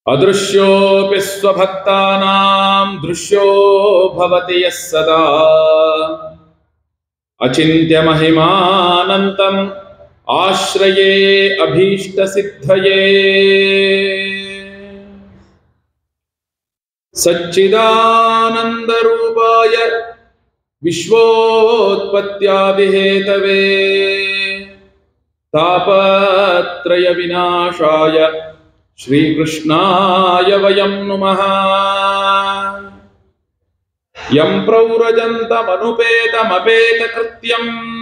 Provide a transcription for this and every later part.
ಅದೃಶ್ಯೋಪಿ ಸ್ವಭಕ್ತಾನಾಂ ದೃಶ್ಯೋ ಭವತಿ ಯಃ ಸದಾ ಅಚಿಂತ್ಯ ಮಹಿಮಾನಂತಂ ಆಶ್ರಯೇ ಅಭೀಷ್ಟ ಸಿದ್ಧಯೇ ಸಚ್ಚಿದಾನಂದರೂಪಾಯ ವಿಶ್ವೋತ್ಪತ್ಯಾದಿಹೇತವೇ ತಾಪತ್ರಯ ವಿನಾಶಾಯ ಶ್ರೀಕೃಷ್ಣಾಯ ವಯಂ ನುಮಃ ಯಂ ಪ್ರೌರಜಂತಮನುಪೇತಮಪೇತ ಕೃತ್ಯಂ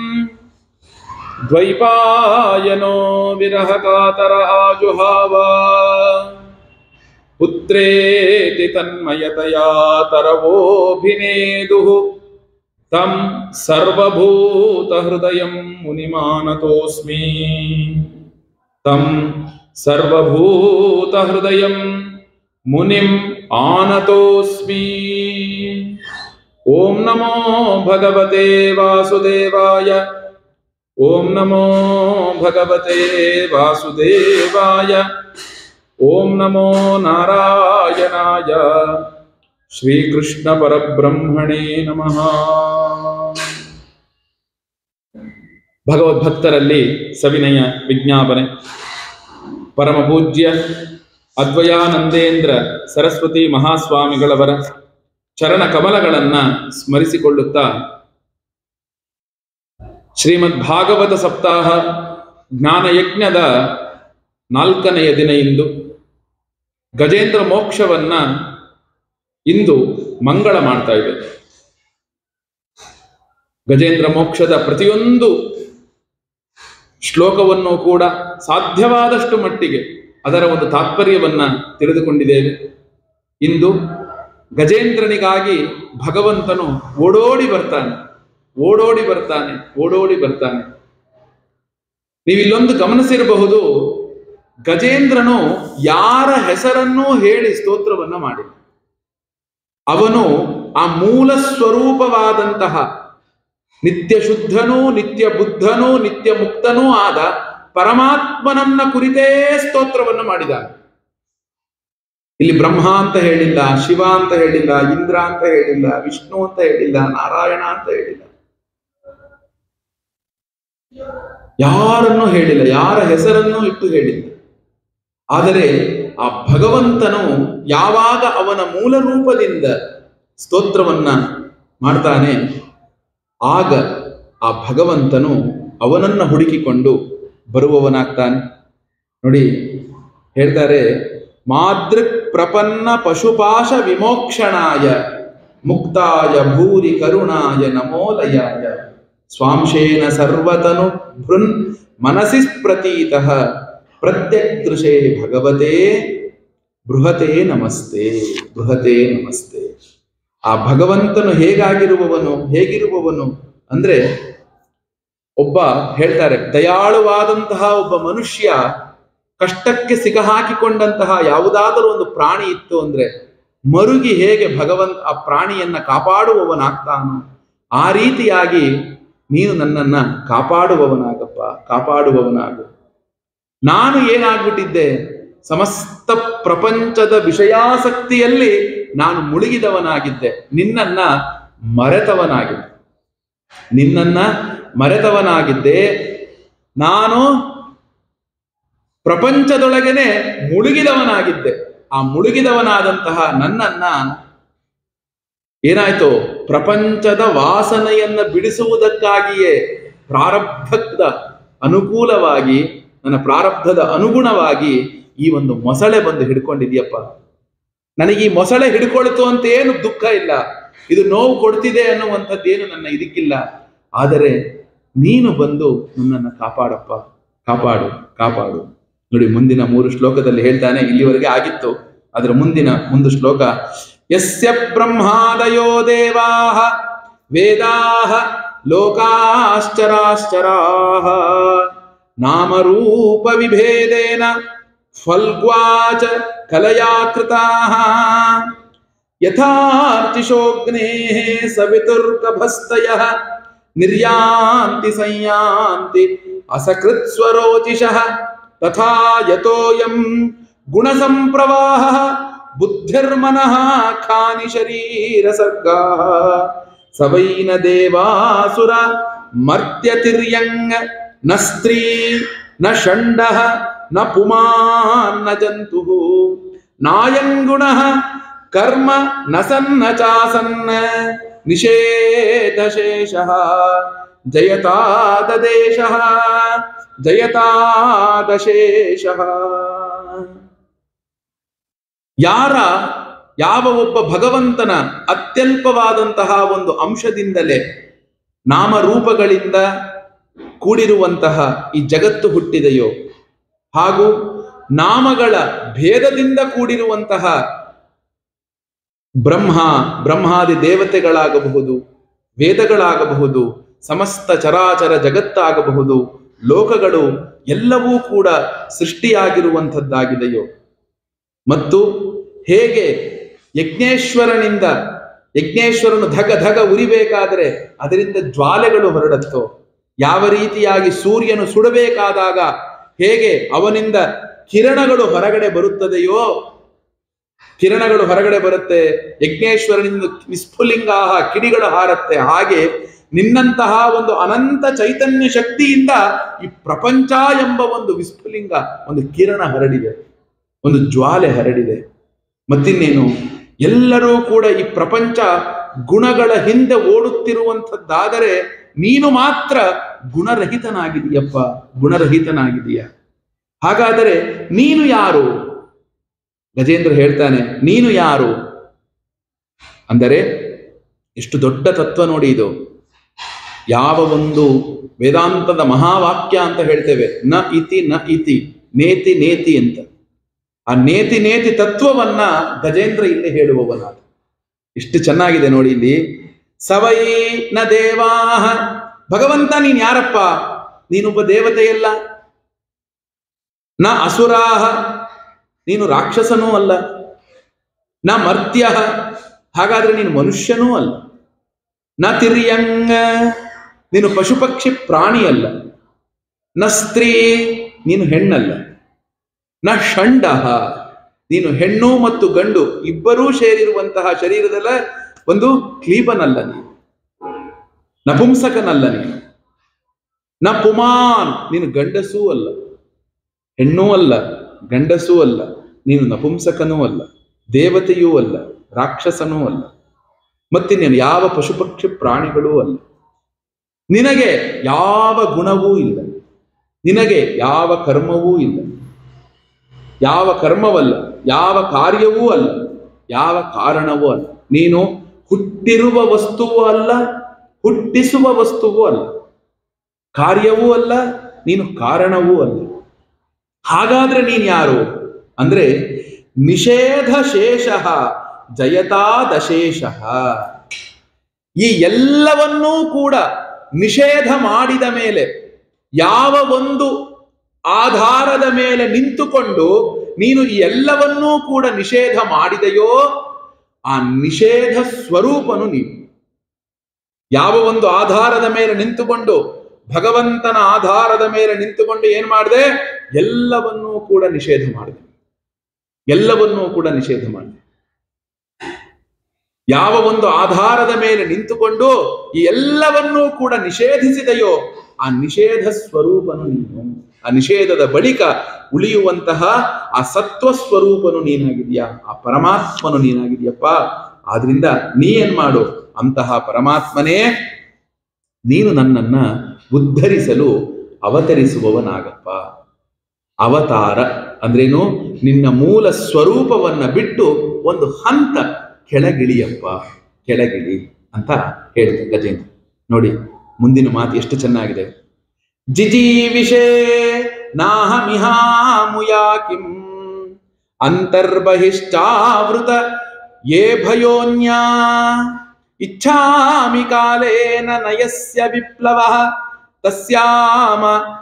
ದ್ವೈಪಾಯನೋ ವಿರಹ ಕಾತರ ಆಜುಹಾವ ಪುತ್ರೇತಿ ತನ್ಮಯತಯಾ ತರವೋಭಿನೇದುಃ तं सर्वभूतहृदयं मुनिमानतोऽस्मि तं सर्वभूतहृदयं मुनिम् आनतोऽस्मि ॐ नमो भगवते वासुदेवाय ॐ नमो भगवते वासुदेवाय ॐ नमो नारायणाय ಶ್ರೀಕೃಷ್ಣ ಪರಬ್ರಹ್ಮಣೇ ನಮಃ ಭಗವದ್ಭಕ್ತರಲ್ಲಿ ಸವಿನಯ ವಿಜ್ಞಾಪನೆ ಪರಮ ಪೂಜ್ಯ ಅದ್ವಯಾನಂದೇಂದ್ರ ಸರಸ್ವತಿ ಮಹಾಸ್ವಾಮಿಗಳವರ ಚರಣ ಕಮಲಗಳನ್ನ ಸ್ಮರಿಸಿಕೊಳ್ಳುತ್ತಾ ಶ್ರೀಮದ್ ಭಾಗವತ ಸಪ್ತಾಹ ಜ್ಞಾನಯಜ್ಞದ ನಾಲ್ಕನೆಯ ದಿನ ಇಂದು ಗಜೇಂದ್ರ ಮೋಕ್ಷವನ್ನ ಇಂದು ಮಂಗಳ ಮಾಡ್ತಾ ಇದೆ ಗಜೇಂದ್ರ ಮೋಕ್ಷದ ಪ್ರತಿಯೊಂದು ಶ್ಲೋಕವನ್ನು ಕೂಡ ಸಾಧ್ಯವಾದಷ್ಟು ಮಟ್ಟಿಗೆ ಅದರ ಒಂದು ತಾತ್ಪರ್ಯವನ್ನ ತಿಳಿದುಕೊಂಡಿದ್ದೇವೆ ಇಂದು ಗಜೇಂದ್ರನಿಗಾಗಿ ಭಗವಂತನು ಓಡೋಡಿ ಬರ್ತಾನೆ ಓಡೋಡಿ ಬರ್ತಾನೆ ಓಡೋಡಿ ಬರ್ತಾನೆ ನೀವಿಲ್ಲೊಂದು ಗಮನಿಸಿರಬಹುದು ಗಜೇಂದ್ರನು ಯಾರ ಹೆಸರನ್ನೂ ಹೇಳಿ ಸ್ತೋತ್ರವನ್ನ ಮಾಡಿದ ಅವನು ಆ ಮೂಲ ಸ್ವರೂಪವಾದಂತಹ ನಿತ್ಯ ಶುದ್ಧನೂ ನಿತ್ಯ ಬುದ್ಧನೂ ನಿತ್ಯ ಮುಕ್ತನೂ ಆದ ಪರಮಾತ್ಮನನ್ನ ಕುರಿತೇ ಸ್ತೋತ್ರವನ್ನು ಮಾಡಿದ್ದಾನೆ ಇಲ್ಲಿ ಬ್ರಹ್ಮ ಅಂತ ಹೇಳಿಲ್ಲ ಶಿವ ಅಂತ ಹೇಳಿಲ್ಲ ಇಂದ್ರ ಅಂತ ಹೇಳಿಲ್ಲ ವಿಷ್ಣು ಅಂತ ಹೇಳಿಲ್ಲ ನಾರಾಯಣ ಅಂತ ಹೇಳಿಲ್ಲ ಯಾರನ್ನೂ ಹೇಳಿಲ್ಲ ಯಾರ ಹೆಸರನ್ನೂ ಇಟ್ಟು ಹೇಳಿಲ್ಲ ಆದರೆ ಆ ಭಗವಂತನು ಯಾವಾಗ ಅವನ ಮೂಲ ರೂಪದಿಂದ ಸ್ತೋತ್ರವನ್ನ ಮಾಡ್ತಾನೆ ಆಗ ಆ ಭಗವಂತನು ಅವನನ್ನ ಹುಡುಕಿಕೊಂಡು ಬರುವವನಾಗ್ತಾನೆ ನೋಡಿ ಹೇಳ್ತಾರೆ ಮಾದೃಕ್ ಪ್ರಪನ್ನ ಪಶುಪಾಶ ವಿಮೋಕ್ಷಣಾಯ ಮುಕ್ತಾಯ ಭೂರಿ ಕರುಣಾಯ ನಮೋಲಯಾಯ ಸ್ವಾಂಶೇನ ಸರ್ವತನು ಭೃನ್ ಮನಸಿ ಪ್ರತೀತಃ ಪ್ರತ್ಯದೃಶೇ ಭಗವತೆ ಬೃಹತೆ ನಮಸ್ತೆ ಬೃಹತೆ ನಮಸ್ತೆ ಆ ಭಗವಂತನು ಹೇಗಾಗಿರುವವನು ಹೇಗಿರುವವನು ಅಂದ್ರೆ ಒಬ್ಬ ಹೇಳ್ತಾರೆ ದಯಾಳುವಾದಂತಹ ಒಬ್ಬ ಮನುಷ್ಯ ಕಷ್ಟಕ್ಕೆ ಸಿಗಹಾಕಿಕೊಂಡಂತಹ ಯಾವುದಾದರೂ ಒಂದು ಪ್ರಾಣಿ ಇತ್ತು ಅಂದ್ರೆ ಮರುಗಿ ಹೇಗೆ ಭಗವಂತ ಆ ಪ್ರಾಣಿಯನ್ನ ಕಾಪಾಡುವವನಾಗ್ತಾನೋ ಆ ರೀತಿಯಾಗಿ ನೀನು ನನ್ನನ್ನ ಕಾಪಾಡುವವನಾಗಪ್ಪ ಕಾಪಾಡುವವನಾಗು ನಾನು ಏನಾಗ್ಬಿಟ್ಟಿದ್ದೆ ಸಮಸ್ತ ಪ್ರಪಂಚದ ವಿಷಯಾಸಕ್ತಿಯಲ್ಲಿ ನಾನು ಮುಳುಗಿದವನಾಗಿದ್ದೆ ನಿನ್ನನ್ನ ಮರೆತವನಾಗಿದ್ದೆ ನಿನ್ನನ್ನ ಮರೆತವನಾಗಿದ್ದೆ ನಾನು ಪ್ರಪಂಚದೊಳಗನೆ ಮುಳುಗಿದವನಾಗಿದ್ದೆ ಆ ಮುಳುಗಿದವನಾದಂತಹ ನನ್ನನ್ನ ಏನಾಯ್ತು ಪ್ರಪಂಚದ ವಾಸನೆಯನ್ನ ಬಿಡಿಸುವುದಕ್ಕಾಗಿಯೇ ಪ್ರಾರಬ್ಧದ ಅನುಕೂಲವಾಗಿ ನನ್ನ ಪ್ರಾರಬ್ಧದ ಅನುಗುಣವಾಗಿ ಈ ಒಂದು ಮೊಸಳೆ ಬಂದು ಹಿಡ್ಕೊಂಡಿದ್ಯಪ್ಪ ನನಗೆ ಈ ಮೊಸಳೆ ಹಿಡ್ಕೊಳ್ತು ಅಂತ ಏನು ದುಃಖ ಇಲ್ಲ ಇದು ನೋವು ಕೊಡ್ತಿದೆ ಅನ್ನುವಂಥದ್ದೇನು ನನ್ನ ಇದಕ್ಕಿಲ್ಲ ಆದರೆ ನೀನು ಬಂದು ನನ್ನನ್ನು ಕಾಪಾಡಪ್ಪ ಕಾಪಾಡು ಕಾಪಾಡು ನೋಡಿ ಮುಂದಿನ ಮೂರು ಶ್ಲೋಕದಲ್ಲಿ ಹೇಳ್ತಾನೆ ಇಲ್ಲಿವರೆಗೆ ಆಗಿತ್ತು ಅದರ ಮುಂದಿನ ಒಂದು ಶ್ಲೋಕ ಯಸ್ಯ ಬ್ರಹ್ಮಾದಯೋ ದೇವಾಹ ವೇದಾಹ ಲೋಕಾಶ್ಚರಾಶ್ಚರಾಹ ನಾಮರೂಪ ವಿಭೇದೇನ ಫಲ್ಗ್ವಾಚ ಕಲಯಾ ಕೃತಾಃ ಯಥಾರ್ತಿಶೋಗ್ನೇಃ ಸವಿತುರ್ಗಭಸ್ತಯಃ ನಿರ್ಯಾಂತಿ ಸಂಯಾಂತಿ ಅಸಕೃತ್ ಸ್ವರೋಚಿಷಃ ತಥಾ ಯತೋಯಂ ಗುಣಸಂಪ್ರವಾಹ ಬುದ್ಧಿರ್ಮನಃ ಖಾನಿ ಶರೀರ ಸರ್ಗಾ ಸವೈನ ದೇವಾಸುರ ಮರ್ತ್ಯತಿರ್ಯಂಗ ನ ಸ್ತ್ರೀ ನ ಷಂಡ ನ ಪುಮಾನ್ ನ ಜಂತು ನಾಯಂಗುಣ ಕರ್ಮ ನ ಸನ್ನ ಚಾಸನ್ನ ನಿಷೇಧಶೇಷ ಜಯತಾದದೇಶ ಜಯತಾದಶೇಷ ಯಾರ ಯಾವ ಒಬ್ಬ ಭಗವಂತನ ಅತ್ಯಲ್ಪವಾದಂತಹ ಒಂದು ಅಂಶದಿಂದಲೇ ನಾಮರೂಪಗಳಿಂದ ಕೂಡಿರುವಂತಹ ಈ ಜಗತ್ತು ಹುಟ್ಟಿದೆಯೋ ಹಾಗೂ ನಾಮಗಳ ಭೇದದಿಂದ ಕೂಡಿರುವಂತಹ ಬ್ರಹ್ಮ ಬ್ರಹ್ಮಾದಿ ದೇವತೆಗಳಾಗಬಹುದು ವೇದಗಳಾಗಬಹುದು ಸಮಸ್ತ ಚರಾಚರ ಜಗತ್ತಾಗಬಹುದು ಲೋಕಗಳು ಎಲ್ಲವೂ ಕೂಡ ಸೃಷ್ಟಿಯಾಗಿರುವಂಥದ್ದಾಗಿದೆಯೋ ಮತ್ತು ಹೇಗೆ ಯಜ್ಞೇಶ್ವರನಿಂದ ಯಜ್ಞೇಶ್ವರನು ಧಗ ಧಗ ಉರಿಬೇಕಾದರೆ ಅದರಿಂದ ಜ್ವಾಲೆಗಳು ಹೊರಡತ್ತೋ ಯಾವ ರೀತಿಯಾಗಿ ಸೂರ್ಯನು ಸುಡಬೇಕಾದಾಗ ಹೇಗೆ ಅವನಿಂದ ಕಿರಣಗಳು ಹೊರಗಡೆ ಬರುತ್ತದೆಯೋ ಕಿರಣಗಳು ಹೊರಗಡೆ ಬರುತ್ತೆ ಯಜ್ಞೇಶ್ವರನಿಂದ ವಿಸ್ಫುಲಿಂಗಾಹ ಕಿಡಿಗಳು ಹಾರತ್ತೆ ಹಾಗೆ ನಿನ್ನಂತಹ ಒಂದು ಅನಂತ ಚೈತನ್ಯ ಶಕ್ತಿಯಿಂದ ಈ ಪ್ರಪಂಚ ಎಂಬ ಒಂದು ವಿಸ್ಫುಲಿಂಗ ಒಂದು ಕಿರಣ ಹರಡಿದೆ ಒಂದು ಜ್ವಾಲೆ ಹರಡಿದೆ ಮತ್ತಿನ್ನೇನು ಎಲ್ಲರೂ ಕೂಡ ಈ ಪ್ರಪಂಚ ಗುಣಗಳ ಹಿಂದೆ ಓಡುತ್ತಿರುವಂಥದ್ದಾದರೆ ನೀನು ಮಾತ್ರ ಗುಣರಹಿತನಾಗಿದೆಯಪ್ಪ ಗುಣರಹಿತನಾಗಿದೆಯ ಹಾಗಾದರೆ ನೀನು ಯಾರು ಗಜೇಂದ್ರ ಹೇಳ್ತಾನೆ ನೀನು ಯಾರು ಅಂದರೆ ಎಷ್ಟು ದೊಡ್ಡ ತತ್ವ ನೋಡಿ ಇದು ಯಾವ ಒಂದು ವೇದಾಂತದ ಮಹಾವಾಕ್ಯ ಅಂತ ಹೇಳ್ತೇವೆ ನ ಇತಿ ನ ಇತಿ ನೇತಿ ನೇತಿ ಅಂತ ಆ ನೇತಿ ನೇತಿ ತತ್ವವನ್ನ ಗಜೇಂದ್ರ ಇಲ್ಲಿ ಹೇಳುವವನಾದ ಎಷ್ಟು ಚೆನ್ನಾಗಿದೆ ನೋಡಿ ಇಲ್ಲಿ ಸವೈ ನ ದೇವಾಹ ಭಗವಂತ ನೀನ್ ಯಾರಪ್ಪ ನೀನೊಬ್ಬ ದೇವತೆಯಲ್ಲ ನ ಅಸುರಾಹ ನೀನು ರಾಕ್ಷಸನೂ ಅಲ್ಲ ನ ಮರ್ತ್ಯ ಹಾಗಾದ್ರೆ ನೀನು ಮನುಷ್ಯನೂ ಅಲ್ಲ ನ ತಿರ್ಯಂಗ ನೀನು ಪಶು ಪಕ್ಷಿ ಪ್ರಾಣಿ ಅಲ್ಲ ನ ಸ್ತ್ರೀ ನೀನು ಹೆಣ್ಣಲ್ಲ ನ ಷಂಡ ನೀನು ಹೆಣ್ಣು ಮತ್ತು ಗಂಡು ಇಬ್ಬರೂ ಸೇರಿರುವಂತಹ ಶರೀರದಲ್ಲ ಒಂದು ಕ್ಲೀಬನಲ್ಲ ನೀನು ನಪುಂಸಕನಲ್ಲ ನೀನು ನ ಪುಮಾನ್ ನೀನು ಗಂಡಸೂ ಅಲ್ಲ ಹೆಣ್ಣೂ ಅಲ್ಲ ಗಂಡಸೂ ಅಲ್ಲ ನೀನು ನಪುಂಸಕನೂ ಅಲ್ಲ ದೇವತೆಯೂ ಅಲ್ಲ ರಾಕ್ಷಸನೂ ಅಲ್ಲ ಮತ್ತಿನ್ನೇನು ಯಾವ ಪಶುಪಕ್ಷಿ ಪ್ರಾಣಿಗಳೂ ಅಲ್ಲ ನಿನಗೆ ಯಾವ ಗುಣವೂ ಇಲ್ಲ ನಿನಗೆ ಯಾವ ಕರ್ಮವೂ ಇಲ್ಲ ಯಾವ ಕರ್ಮವಲ್ಲ ಯಾವ ಕಾರ್ಯವೂ ಅಲ್ಲ ಯಾವ ಕಾರಣವೂ ಅಲ್ಲ ನೀನು ಹುಟ್ಟಿರುವ ವಸ್ತುವೂ ಅಲ್ಲ ಹುಟ್ಟಿಸುವ ವಸ್ತುವೂ ಅಲ್ಲ ಕಾರ್ಯವೂ ಅಲ್ಲ ನೀನು ಕಾರಣವೂ ಅಲ್ಲ ಹಾಗಾದ್ರೆ ನೀನ್ ಯಾರು ಅಂದ್ರೆ ನಿಷೇಧ ಶೇಷ ಜಯತಾದಶೇಷ ಈ ಎಲ್ಲವನ್ನೂ ಕೂಡ ನಿಷೇಧ ಮಾಡಿದ ಮೇಲೆ ಯಾವ ಒಂದು ಆಧಾರದ ಮೇಲೆ ನಿಂತುಕೊಂಡು ನೀನು ಈ ಎಲ್ಲವನ್ನೂ ಕೂಡ ನಿಷೇಧ ಮಾಡಿದೆಯೋ ಆ ನಿಷೇಧ ಸ್ವರೂಪನು ನೀನು ಯಾವ ಒಂದು ಆಧಾರದ ಮೇಲೆ ನಿಂತುಕೊಂಡು ಭಗವಂತನ ಆಧಾರದ ಮೇಲೆ ನಿಂತುಕೊಂಡು ಏನ್ ಮಾಡಿದೆ ಎಲ್ಲವನ್ನೂ ಕೂಡ ನಿಷೇಧ ಮಾಡಿದೆ ಎಲ್ಲವನ್ನೂ ಕೂಡ ನಿಷೇಧ ಮಾಡಿದೆ ಯಾವ ಒಂದು ಆಧಾರದ ಮೇಲೆ ನಿಂತುಕೊಂಡು ಈ ಎಲ್ಲವನ್ನೂ ಕೂಡ ನಿಷೇಧಿಸಿದೆಯೋ ಆ ನಿಷೇಧ ಸ್ವರೂಪನು ನೀನು ಆ ನಿಷೇಧದ ಬಳಿಕ ಉಳಿಯುವಂತಹ ಆ ಸತ್ವ ಸ್ವರೂಪನು ನೀನಾಗಿದೆಯಾ ಆ ಪರಮಾತ್ಮನು ನೀನಾಗಿದೆಯಪ್ಪ ಆದ್ರಿಂದ ನೀ ಏನ್ ಮಾಡು ಅಂತಹ ಪರಮಾತ್ಮನೇ ನೀನು ನನ್ನನ್ನ ಉದ್ಧರಿಸಲು ಅವತರಿಸುವವನಾಗಪ್ಪ ಅವತಾರ ಅಂದ್ರೇನು ನಿನ್ನ ಮೂಲ ಸ್ವರೂಪವನ್ನ ಬಿಟ್ಟು ಒಂದು ಹಂತ ಕೆಳಗಿಳಿಯಪ್ಪ ಕೆಳಗಿಳಿ ಅಂತ ಹೇಳಿದೆ ಗಜೇಂದ್ರ ನೋಡಿ ಮುಂದಿನ ಮಾತು ಎಷ್ಟು ಚೆನ್ನಾಗಿದೆ ಜಿಜೀವಿಷೇ ನಾಹಮಿಹಾಮುಯಾ ಕಿಂ ಅಂತರ್ಬಹಿಷ್ಟಾವೃತ ಯೇ ಭಯೋನ್ಯಾ ಇಚ್ಛಾಮಿ ಕಾಲೇನ ನಯಸ್ಯ ವಿಪ್ಲವ ತಸ್ಯಾಮ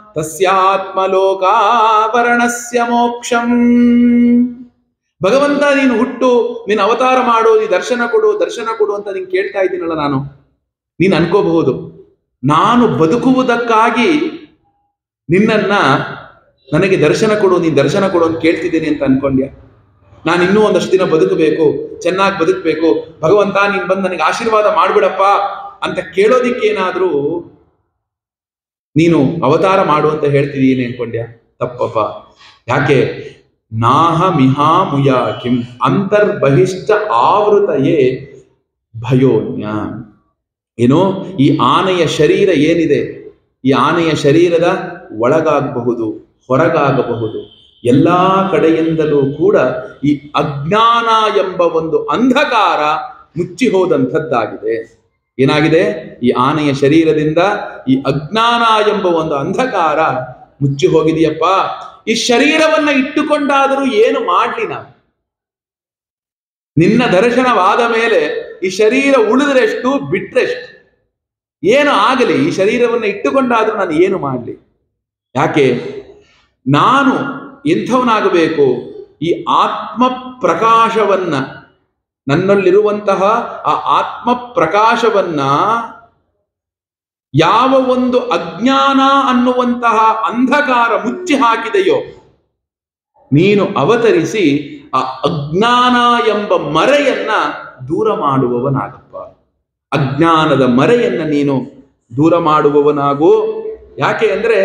ತಸ್ಯಾತ್ಮಲೋಕಾವರಣಸ್ಯ ಮೋಕ್ಷಂ ಭಗವಂತ ನೀನು ಹುಟ್ಟು ನೀನು ಅವತಾರ ಮಾಡು ನೀ ದರ್ಶನ ಕೊಡು ದರ್ಶನ ಕೊಡು ಅಂತ ನೀನು ಕೇಳ್ತಾ ಇದ್ದೀನಲ್ಲ ನಾನು ನೀನು ಅನ್ಕೋಬಹುದು ನಾನು ಬದುಕುವುದಕ್ಕಾಗಿ ನಿನ್ನನ್ನ ನನಗೆ ದರ್ಶನ ಕೊಡು ನೀನು ದರ್ಶನ ಕೊಡು ಅಂತ ಕೇಳ್ತಿದ್ದೀನಿ ಅಂತ ಅನ್ಕೊಂಡ್ಯಾ ನಾನು ಇನ್ನೂ ಒಂದಷ್ಟು ದಿನ ಬದುಕಬೇಕು ಚೆನ್ನಾಗಿ ಬದುಕಬೇಕು ಭಗವಂತ ನೀನ್ ಬಂದು ನನಗೆ ಆಶೀರ್ವಾದ ಮಾಡ್ಬಿಡಪ್ಪ ಅಂತ ಕೇಳೋದಿಕ್ಕೇನಾದ್ರೂ ನೀನು ಅವತಾರ ಮಾಡು ಅಂತ ಹೇಳ್ತಿದ್ದೀನಿ ಅನ್ಕೊಂಡ್ಯಾ ತಪ್ಪಪ್ಪ ಯಾಕೆ ನಾಹ ಮಿಹಾ ಮುಯಾ ಕಿಂ ಅಂತರ್ಬಹಿಷ್ಠ ಆವೃತಯೇ ಭಯೋನ್ಯ ಏನು ಈ ಆನೆಯ ಶರೀರ ಏನಿದೆ ಈ ಆನೆಯ ಶರೀರದ ಒಳಗಾಗಬಹುದು ಹೊರಗಾಗಬಹುದು ಎಲ್ಲಾ ಕಡೆಯಿಂದಲೂ ಕೂಡ ಈ ಅಜ್ಞಾನ ಎಂಬ ಒಂದು ಅಂಧಕಾರ ಮುಚ್ಚಿ ಹೋದಂಥದ್ದಾಗಿದೆ ಏನಾಗಿದೆ ಈ ಆನೆಯ ಶರೀರದಿಂದ ಈ ಅಜ್ಞಾನ ಎಂಬ ಒಂದು ಅಂಧಕಾರ ಮುಚ್ಚಿ ಹೋಗಿದೆಯಪ್ಪ ಈ ಶರೀರವನ್ನ ಇಟ್ಟುಕೊಂಡಾದರೂ ಏನು ಮಾಡ್ಲಿ ನಾವು ನಿನ್ನ ದರ್ಶನವಾದ ಮೇಲೆ ಈ ಶರೀರ ಉಳಿದ್ರೆಷ್ಟು ಬಿಟ್ರೆಷ್ಟು ಏನು ಆಗಲಿ ಈ ಶರೀರವನ್ನು ಇಟ್ಟುಕೊಂಡಾದ್ರೂ ನಾನು ಏನು ಮಾಡಲಿ ಯಾಕೆ ನಾನು ಎಂಥವನಾಗಬೇಕು ಈ ಆತ್ಮ ಪ್ರಕಾಶವನ್ನ ನನ್ನಲ್ಲಿರುವಂತಹ ಆ ಆತ್ಮ ಪ್ರಕಾಶವನ್ನ ಯಾವ ಒಂದು ಅಜ್ಞಾನ ಅನ್ನುವಂತಹ ಅಂಧಕಾರ ಮುಚ್ಚಿ ಹಾಕಿದೆಯೋ ನೀನು ಅವತರಿಸಿ ಆ ಅಜ್ಞಾನ ಎಂಬ ಮರೆಯನ್ನ ದೂರ ಮಾಡುವವನಾಗಪ್ಪ ಅಜ್ಞಾನದ ಮರೆಯನ್ನ ನೀನು ದೂರ ಮಾಡುವವನಾಗು ಯಾಕೆ ಅಂದ್ರೆ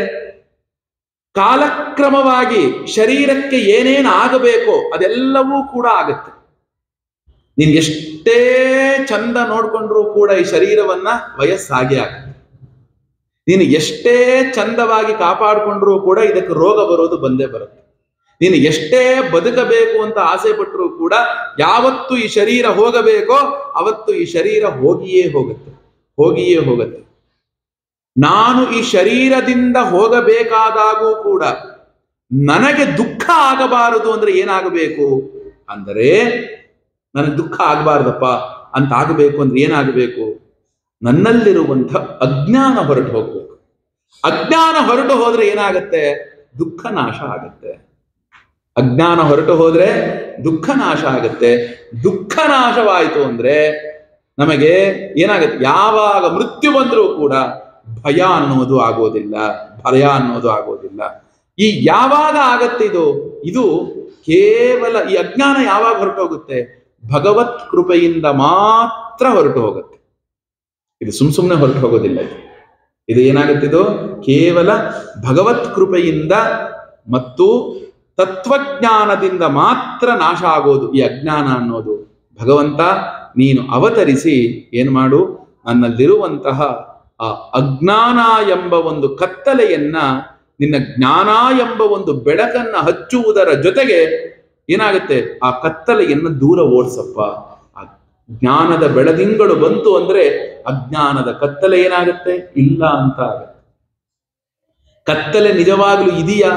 ಕಾಲಕ್ರಮವಾಗಿ ಶರೀರಕ್ಕೆ ಏನೇನು ಆಗಬೇಕೋ ಅದೆಲ್ಲವೂ ಕೂಡ ಆಗುತ್ತೆ ನೀನ್ ಎಷ್ಟೇ ಚಂದ ನೋಡ್ಕೊಂಡ್ರೂ ಕೂಡ ಈ ಶರೀರವನ್ನ ವಯಸ್ಸಾಗಿ ಆಗುತ್ತೆ ನೀನು ಎಷ್ಟೇ ಚಂದವಾಗಿ ಕಾಪಾಡಿಕೊಂಡ್ರೂ ಕೂಡ ಇದಕ್ಕೆ ರೋಗ ಬರೋದು ಬಂದೇ ಬರುತ್ತೆ ನೀನು ಎಷ್ಟೇ ಬದುಕಬೇಕು ಅಂತ ಆಸೆ ಪಟ್ಟರೂ ಕೂಡ ಯಾವತ್ತು ಈ ಶರೀರ ಹೋಗಬೇಕೋ ಅವತ್ತು ಈ ಶರೀರ ಹೋಗಿಯೇ ಹೋಗುತ್ತೆ ಹೋಗಿಯೇ ಹೋಗುತ್ತೆ ನಾನು ಈ ಶರೀರದಿಂದ ಹೋಗಬೇಕಾದಾಗೂ ಕೂಡ ನನಗೆ ದುಃಖ ಆಗಬಾರದು ಅಂದ್ರೆ ಏನಾಗಬೇಕು ಅಂದರೆ ನನಗೆ ದುಃಖ ಆಗಬಾರ್ದಪ್ಪ ಅಂತ ಆಗಬೇಕು ಅಂದ್ರೆ ಏನಾಗಬೇಕು ನನ್ನಲ್ಲಿರುವಂಥ ಅಜ್ಞಾನ ಹೊರಟು ಹೋಗ್ಬೇಕು ಅಜ್ಞಾನ ಹೊರಟು ಹೋದ್ರೆ ಏನಾಗತ್ತೆ ದುಃಖ ನಾಶ ಆಗತ್ತೆ ಅಜ್ಞಾನ ಹೊರಟು ಹೋದ್ರೆ ದುಃಖ ನಾಶ ಆಗತ್ತೆ ದುಃಖ ನಾಶವಾಯಿತು ಅಂದ್ರೆ ನಮಗೆ ಏನಾಗುತ್ತೆ ಯಾವಾಗ ಮೃತ್ಯು ಬಂದರೂ ಕೂಡ ಭಯ ಅನ್ನೋದು ಆಗೋದಿಲ್ಲ ಭಯ ಅನ್ನೋದು ಆಗೋದಿಲ್ಲ ಈ ಯಾವಾಗ ಆಗತ್ತೆ ಇದು ಇದು ಕೇವಲ ಈ ಅಜ್ಞಾನ ಯಾವಾಗ ಹೊರಟು ಹೋಗುತ್ತೆ ಭಗವತ್ ಕೃಪೆಯಿಂದ ಮಾತ್ರ ಹೊರಟು ಹೋಗುತ್ತೆ ಇದು ಸುಮ್ ಸುಮ್ಮನೆ ಹೊರಟು ಹೋಗೋದಿಲ್ಲ ಇದು ಇದು ಏನಾಗುತ್ತೆ ಇದು ಕೇವಲ ಭಗವತ್ ಕೃಪೆಯಿಂದ ಮತ್ತು ತತ್ವಜ್ಞಾನದಿಂದ ಮಾತ್ರ ನಾಶ ಆಗೋದು ಈ ಅಜ್ಞಾನ ಅನ್ನೋದು ಭಗವಂತ ನೀನು ಅವತರಿಸಿ ಏನು ಮಾಡು ನನ್ನಲ್ಲಿರುವಂತಹ ಆ ಅಜ್ಞಾನ ಎಂಬ ಒಂದು ಕತ್ತಲೆಯನ್ನ ನಿನ್ನ ಜ್ಞಾನ ಎಂಬ ಒಂದು ಬೆಳಕನ್ನ ಹಚ್ಚುವುದರ ಜೊತೆಗೆ ಏನಾಗುತ್ತೆ ಆ ಕತ್ತಲೆಯನ್ನು ದೂರ ಓಡಿಸಪ್ಪ ಆ ಜ್ಞಾನದ ಬೆಳದಿಂಗಳು ಬಂತು ಅಂದ್ರೆ ಅಜ್ಞಾನದ ಕತ್ತಲೆ ಏನಾಗುತ್ತೆ ಇಲ್ಲ ಅಂತ ಆಗುತ್ತೆ ಕತ್ತಲೆ ನಿಜವಾಗ್ಲೂ ಇದೆಯಾ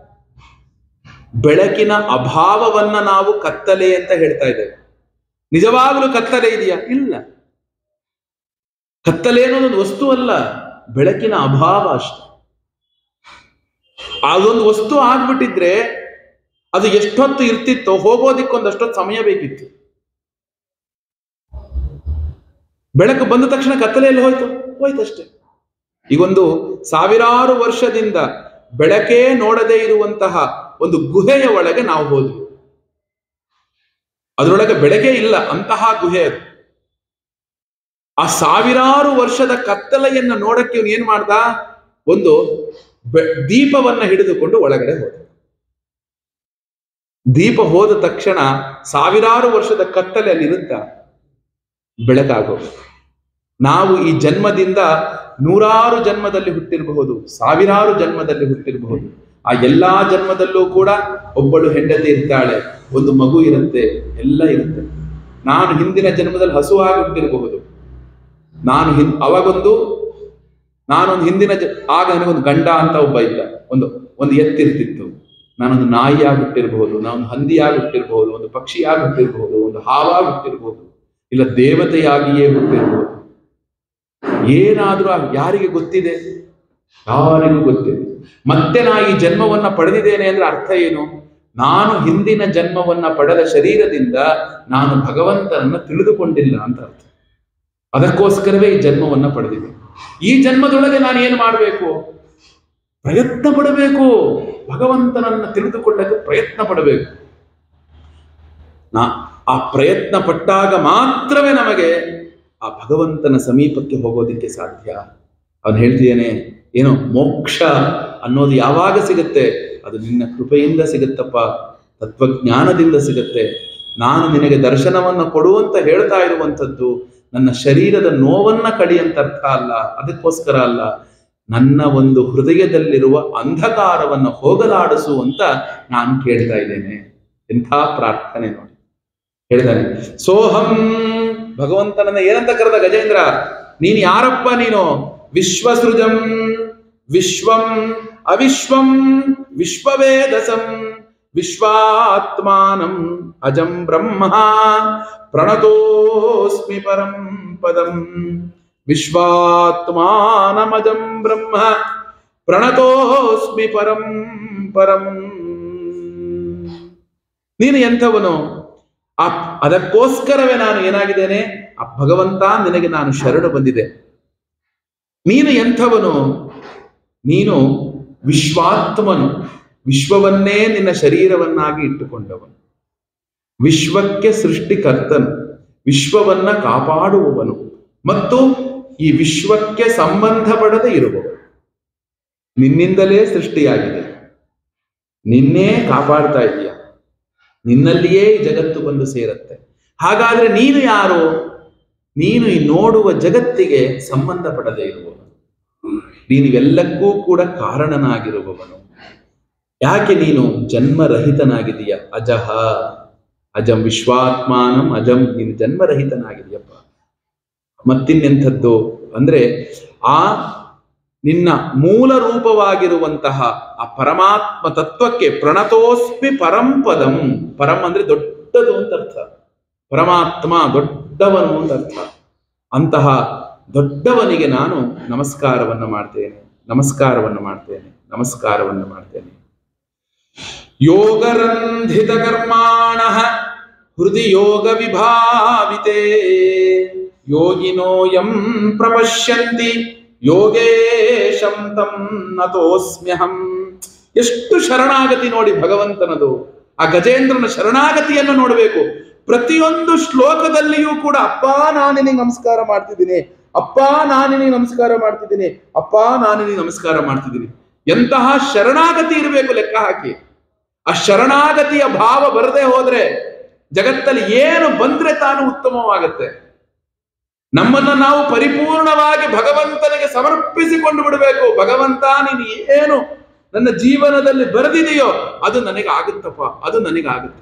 ಬೆಳಕಿನ ಅಭಾವವನ್ನ ನಾವು ಕತ್ತಲೆ ಅಂತ ಹೇಳ್ತಾ ಇದ್ದೇವೆ ನಿಜವಾಗ್ಲೂ ಕತ್ತಲೆ ಇದೆಯಾ ಇಲ್ಲ ಕತ್ತಲೆ ಅನ್ನೋದೊಂದು ವಸ್ತು ಅಲ್ಲ ಬೆಳಕಿನ ಅಭಾವ ಅಷ್ಟೆ ಅದೊಂದು ವಸ್ತು ಆಗ್ಬಿಟ್ಟಿದ್ರೆ ಅದು ಎಷ್ಟೊತ್ತು ಇರ್ತಿತ್ತೋ ಹೋಗೋದಿಕ್ಕೊಂದಷ್ಟೊತ್ತು ಸಮಯ ಬೇಕಿತ್ತು ಬೆಳಕು ಬಂದ ತಕ್ಷಣ ಕತ್ತಲೆಯಲ್ಲಿ ಹೋಯ್ತು ಹೋಯ್ತಷ್ಟೇ ಈಗೊಂದು ಸಾವಿರಾರು ವರ್ಷದಿಂದ ಬೆಳಕೇ ನೋಡದೇ ಇರುವಂತಹ ಒಂದು ಗುಹೆಯ ಒಳಗೆ ನಾವು ಹೋದ್ವಿ ಅದರೊಳಗೆ ಬೆಳಕೇ ಇಲ್ಲ ಅಂತಹ ಗುಹೆ ಅದು ಆ ಸಾವಿರಾರು ವರ್ಷದ ಕತ್ತಲೆಯನ್ನ ನೋಡಕ್ಕೆ ಇವನು ಏನ್ ಮಾಡ್ದ ಒಂದು ಬೆ- ದೀಪವನ್ನ ಹಿಡಿದುಕೊಂಡು ಒಳಗಡೆ ಹೋದ ದೀಪ ಹೋದ ತಕ್ಷಣ ಸಾವಿರಾರು ವರ್ಷದ ಕತ್ತಲೆ ಅಲ್ಲಿ ಇರುತ್ತ ಬೆಳಕಾಗೋ ನಾವು ಈ ಜನ್ಮದಿಂದ ನೂರಾರು ಜನ್ಮದಲ್ಲಿ ಹುಟ್ಟಿರಬಹುದು ಸಾವಿರಾರು ಜನ್ಮದಲ್ಲಿ ಹುಟ್ಟಿರಬಹುದು ಆ ಎಲ್ಲಾ ಜನ್ಮದಲ್ಲೂ ಕೂಡ ಒಬ್ಬಳು ಹೆಂಡತಿ ಇರ್ತಾಳೆ ಒಂದು ಮಗು ಇರುತ್ತೆ ಎಲ್ಲ ಇರುತ್ತೆ ನಾನು ಹಿಂದಿನ ಜನ್ಮದಲ್ಲಿ ಹಸುವಾಗಿ ಹುಟ್ಟಿರಬಹುದು ನಾನು ಹಿಂ ಅವಾಗೊಂದು ನಾನೊಂದು ಹಿಂದಿನ ಜ ಆಗ ನನಗೊಂದು ಗಂಡ ಅಂತ ಒಬ್ಬ ಇದ್ದ ಒಂದು ಒಂದು ಎತ್ತಿರ್ತಿತ್ತು ನಾನೊಂದು ನಾಯಿಯಾಗಿ ಹುಟ್ಟಿರ್ಬಹುದು ನಾನೊಂದು ಹಂದಿಯಾಗಿ ಹುಟ್ಟಿರ್ಬಹುದು ಒಂದು ಪಕ್ಷಿಯಾಗಿ ಹುಟ್ಟಿರ್ಬಹುದು ಒಂದು ಹಾವಾಗಿ ಹುಟ್ಟಿರ್ಬಹುದು ಇಲ್ಲ ದೇವತೆಯಾಗಿಯೇ ಹುಟ್ಟಿರ್ಬಹುದು ಏನಾದ್ರೂ ಆಗ್- ಯಾರಿಗೆ ಗೊತ್ತಿದೆ ಯಾರಿಗೂ ಗೊತ್ತಿದೆ ಮತ್ತೆ ನಾ ಈ ಜನ್ಮವನ್ನ ಪಡೆದಿದ್ದೇನೆ ಅಂದ್ರೆ ಅರ್ಥ ಏನು ನಾನು ಹಿಂದಿನ ಜನ್ಮವನ್ನ ಪಡೆದ ಶರೀರದಿಂದ ನಾನು ಭಗವಂತನನ್ನ ತಿಳಿದುಕೊಂಡಿಲ್ಲ ಅಂತ ಅರ್ಥ ಅದಕ್ಕೋಸ್ಕರವೇ ಈ ಜನ್ಮವನ್ನ ಪಡೆದಿದೆ ಈ ಜನ್ಮದೊಳಗೆ ನಾನು ಏನು ಮಾಡಬೇಕು ಪ್ರಯತ್ನ ಪಡಬೇಕು ಭಗವಂತನನ್ನ ತಿಳಿದುಕೊಳ್ಳಕ್ಕೆ ಪ್ರಯತ್ನ ಪಡಬೇಕು ನಾ ಆ ಪ್ರಯತ್ನ ಪಟ್ಟಾಗ ಮಾತ್ರವೇ ನಮಗೆ ಆ ಭಗವಂತನ ಸಮೀಪಕ್ಕೆ ಹೋಗೋದಿಕ್ಕೆ ಸಾಧ್ಯ ಅವನು ಹೇಳ್ತಿದ್ದೇನೆ ಏನೋ ಮೋಕ್ಷ ಅನ್ನೋದು ಯಾವಾಗ ಸಿಗುತ್ತೆ ಅದು ನಿನ್ನ ಕೃಪೆಯಿಂದ ಸಿಗುತ್ತಪ್ಪ ತತ್ವಜ್ಞಾನದಿಂದ ಸಿಗುತ್ತೆ ನಾನು ನಿನಗೆ ದರ್ಶನವನ್ನು ಕೊಡುವಂತ ಹೇಳ್ತಾ ಇರುವಂಥದ್ದು ನನ್ನ ಶರೀರದ ನೋವನ್ನ ಕಡಿಯಂತ ಅರ್ಥ ಅಲ್ಲ ಅದಕ್ಕೋಸ್ಕರ ಅಲ್ಲ ನನ್ನ ಒಂದು ಹೃದಯದಲ್ಲಿರುವ ಅಂಧಕಾರವನ್ನು ಹೋಗಲಾಡಿಸು ಅಂತ ನಾನು ಕೇಳ್ತಾ ಇದ್ದೇನೆ ಎಂಥ ಪ್ರಾರ್ಥನೆ ನೋಡಿ ಹೇಳ್ತಾನೆ ಸೋಹಂ ಭಗವಂತನನ್ನ ಏನಂತ ಕರೆದ ಗಜೇಂದ್ರ ನೀನು ಯಾರಪ್ಪ ನೀನು ವಿಶ್ವಸೃಜಂ ವಿಶ್ವಂ ಅವಿಶ್ವಂ ವಿಶ್ವವೇದಸಂ ವಿಶ್ವಾತ್ಮಾನಂ ಅಜಂ ಬ್ರಹ್ಮ ಪ್ರಣತೋಸ್ಮಿ ಪರಂ ಪದಂ ವಿಶ್ವಾತ್ಮಾನಮಜಂ ಬ್ರಹ್ಮ ಪ್ರಣತೋಸ್ಮಿ ಪರಂ ಪರಂ ನೀನು ಎಂಥವನು ಆ ಅದಕ್ಕೋಸ್ಕರವೇ ನಾನು ಏನಾಗಿದ್ದೇನೆ ಆ ಭಗವಂತ ನಿನಗೆ ನಾನು ಶರಣು ಬಂದಿದೆ ನೀನು ಎಂಥವನು ನೀನು ವಿಶ್ವಾತ್ಮನು ವಿಶ್ವವನ್ನೇ ನಿನ್ನ ಶರೀರವನ್ನಾಗಿ ಇಟ್ಟುಕೊಂಡವನು ವಿಶ್ವಕ್ಕೆ ಸೃಷ್ಟಿಕರ್ತನು ವಿಶ್ವವನ್ನ ಕಾಪಾಡುವವನು ಮತ್ತು ಈ ವಿಶ್ವಕ್ಕೆ ಸಂಬಂಧಪಡದೆ ಇರುವವನು ನಿನ್ನಿಂದಲೇ ಸೃಷ್ಟಿಯಾಗಿದೆ ನಿನ್ನೇ ಕಾಪಾಡ್ತಾ ಇದೀಯ ನಿನ್ನಲ್ಲಿಯೇ ಈ ಜಗತ್ತು ಬಂದು ಸೇರುತ್ತೆ ಹಾಗಾದ್ರೆ ನೀನು ಯಾರು ನೀನು ಈ ನೋಡುವ ಜಗತ್ತಿಗೆ ಸಂಬಂಧಪಡದೆ ಇರುವವನು ನೀನು ಎಲ್ಲಕ್ಕೂ ಕೂಡ ಕಾರಣನಾಗಿರುವವನು ಯಾಕೆ ನೀನು ಜನ್ಮರಹಿತನಾಗಿದೀಯ ಅಜಹ ಅಜಂ ವಿಶ್ವಾತ್ಮಾನಂ ಅಜಂ ನೀನು ಜನ್ಮರಹಿತನಾಗಿದೆಯಪ್ಪ ಮತ್ತಿನ್ನೆಂಥದ್ದು ಅಂದ್ರೆ ಆ ನಿನ್ನ ಮೂಲ ರೂಪವಾಗಿರುವಂತಹ ಆ ಪರಮಾತ್ಮ ತತ್ವಕ್ಕೆ ಪ್ರಣತೋಸ್ಮಿ ಪರಂಪದಂ ಪರಂ ಅಂದ್ರೆ ದೊಡ್ಡದು ಅಂತ ಅರ್ಥ ಪರಮಾತ್ಮ ದೊಡ್ಡವನು ಅಂತ ಅರ್ಥ ಅಂತಹ ದೊಡ್ಡವನಿಗೆ ನಾನು ನಮಸ್ಕಾರವನ್ನು ಮಾಡ್ತೇನೆ ನಮಸ್ಕಾರವನ್ನು ಮಾಡ್ತೇನೆ ನಮಸ್ಕಾರವನ್ನು ಮಾಡ್ತೇನೆ ಯೋಗರಂಧಿತ ಕರ್ಮಾಣ ಹೃದಯ ಯೋಗ ವಿಭಾವಿತೆ ಯೋಗಿನೋ ಯಂ ಪ್ರಪಶ್ಯಂತಿ ಯೋಗೇಶಂ ತಂ ನತೋಸ್ಮ್ಯಹಂ ಎಷ್ಟು ಶರಣಾಗತಿ ನೋಡಿ ಭಗವಂತನದು ಆ ಗಜೇಂದ್ರನ ಶರಣಾಗತಿಯನ್ನು ನೋಡಬೇಕು ಪ್ರತಿಯೊಂದು ಶ್ಲೋಕದಲ್ಲಿಯೂ ಕೂಡ ಅಪ್ಪ ನಾನು ನಿನಗೆ ನಮಸ್ಕಾರ ಮಾಡ್ತಿದ್ದೀನಿ ಅಪ್ಪ ನಾನು ನಿನಗೆ ನಮಸ್ಕಾರ ಮಾಡ್ತಿದ್ದೀನಿ ಅಪ್ಪ ನಾನು ನಿನಗೆ ನಮಸ್ಕಾರ ಮಾಡ್ತಿದ್ದೀನಿ ಎಂತಹ ಶರಣಾಗತಿ ಇರಬೇಕು ಲೆಕ್ಕ ಹಾಕಿ ಆ ಶರಣಾಗತಿಯ ಭಾವ ಬರದೆ ಹೋದ್ರೆ ಜಗತ್ತಲ್ಲಿ ಏನು ಬಂದ್ರೆ ತಾನು ಉತ್ತಮವಾಗತ್ತೆ ನಮ್ಮನ್ನ ನಾವು ಪರಿಪೂರ್ಣವಾಗಿ ಭಗವಂತನಿಗೆ ಸಮರ್ಪಿಸಿಕೊಂಡು ಬಿಡಬೇಕು ಭಗವಂತ ನೀನು ಏನು ನನ್ನ ಜೀವನದಲ್ಲಿ ಬರೆದಿದೆಯೋ ಅದು ನನಗೆ ಆಗುತ್ತಪ್ಪ ಅದು ನನಗಾಗುತ್ತೆ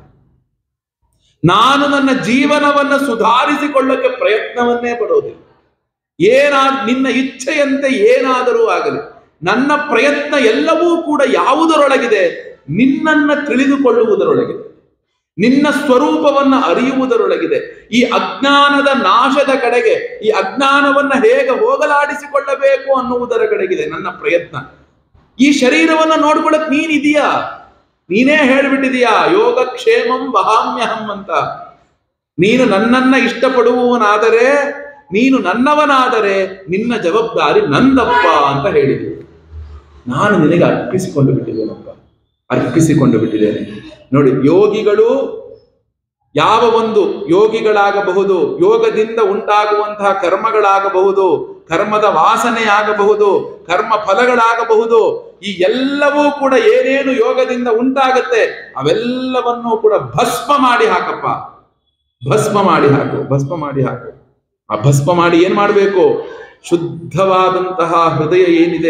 ನಾನು ನನ್ನ ಜೀವನವನ್ನ ಸುಧಾರಿಸಿಕೊಳ್ಳಕ್ಕೆ ಪ್ರಯತ್ನವನ್ನೇ ಪಡೋದಿಲ್ಲ ಏನಾ ನಿನ್ನ ಇಚ್ಛೆಯಂತೆ ಏನಾದರೂ ಆಗಲಿ ನನ್ನ ಪ್ರಯತ್ನ ಎಲ್ಲವೂ ಕೂಡ ಯಾವುದರೊಳಗಿದೆ ನಿನ್ನನ್ನ ತಿಳಿದುಕೊಳ್ಳುವುದರೊಳಗಿದೆ ನಿನ್ನ ಸ್ವರೂಪವನ್ನ ಅರಿಯುವುದರೊಳಗಿದೆ ಈ ಅಜ್ಞಾನದ ನಾಶದ ಕಡೆಗೆ ಈ ಅಜ್ಞಾನವನ್ನ ಹೇಗೆ ಹೋಗಲಾಡಿಸಿಕೊಳ್ಳಬೇಕು ಅನ್ನುವುದರ ಕಡೆಗಿದೆ ನನ್ನ ಪ್ರಯತ್ನ ಈ ಶರೀರವನ್ನ ನೋಡ್ಕೊಳಕ್ ನೀನಿದೀಯಾ ನೀನೇ ಹೇಳ್ಬಿಟ್ಟಿದೀಯಾ ಯೋಗಕ್ಷೇಮಂ ವಹಾಮ್ಯಹಂ ಅಂತ ನೀನು ನನ್ನನ್ನ ಇಷ್ಟಪಡುವವನಾದರೆ ನೀನು ನನ್ನವನಾದರೆ ನಿನ್ನ ಜವಾಬ್ದಾರಿ ನಂದಪ್ಪ ಅಂತ ಹೇಳಿದೆ ನಾನು ನಿನಗೆ ಅರ್ಪಿಸಿಕೊಂಡು ಬಿಟ್ಟಿದ್ದೇನಪ್ಪ ಅರ್ಪಿಸಿಕೊಂಡು ಬಿಟ್ಟಿದ್ದೇನೆ ನೋಡಿ ಯೋಗಿಗಳು ಯಾವ ಒಂದು ಯೋಗಿಗಳಾಗಬಹುದು ಯೋಗದಿಂದ ಉಂಟಾಗುವಂತಹ ಕರ್ಮಗಳಾಗಬಹುದು ಕರ್ಮದ ವಾಸನೆಯಾಗಬಹುದು ಕರ್ಮ ಫಲಗಳಾಗಬಹುದು ಈ ಎಲ್ಲವೂ ಕೂಡ ಏನೇನು ಯೋಗದಿಂದ ಉಂಟಾಗತ್ತೆ ಅವೆಲ್ಲವನ್ನೂ ಕೂಡ ಭಸ್ಮ ಮಾಡಿ ಹಾಕಪ್ಪ ಭಸ್ಮ ಮಾಡಿ ಹಾಕು ಭಸ್ಮ ಮಾಡಿ ಹಾಕು ಆ ಭಸ್ಮ ಮಾಡಿ ಏನ್ ಮಾಡಬೇಕು ಶುದ್ಧವಾದಂತಹ ಹೃದಯ ಏನಿದೆ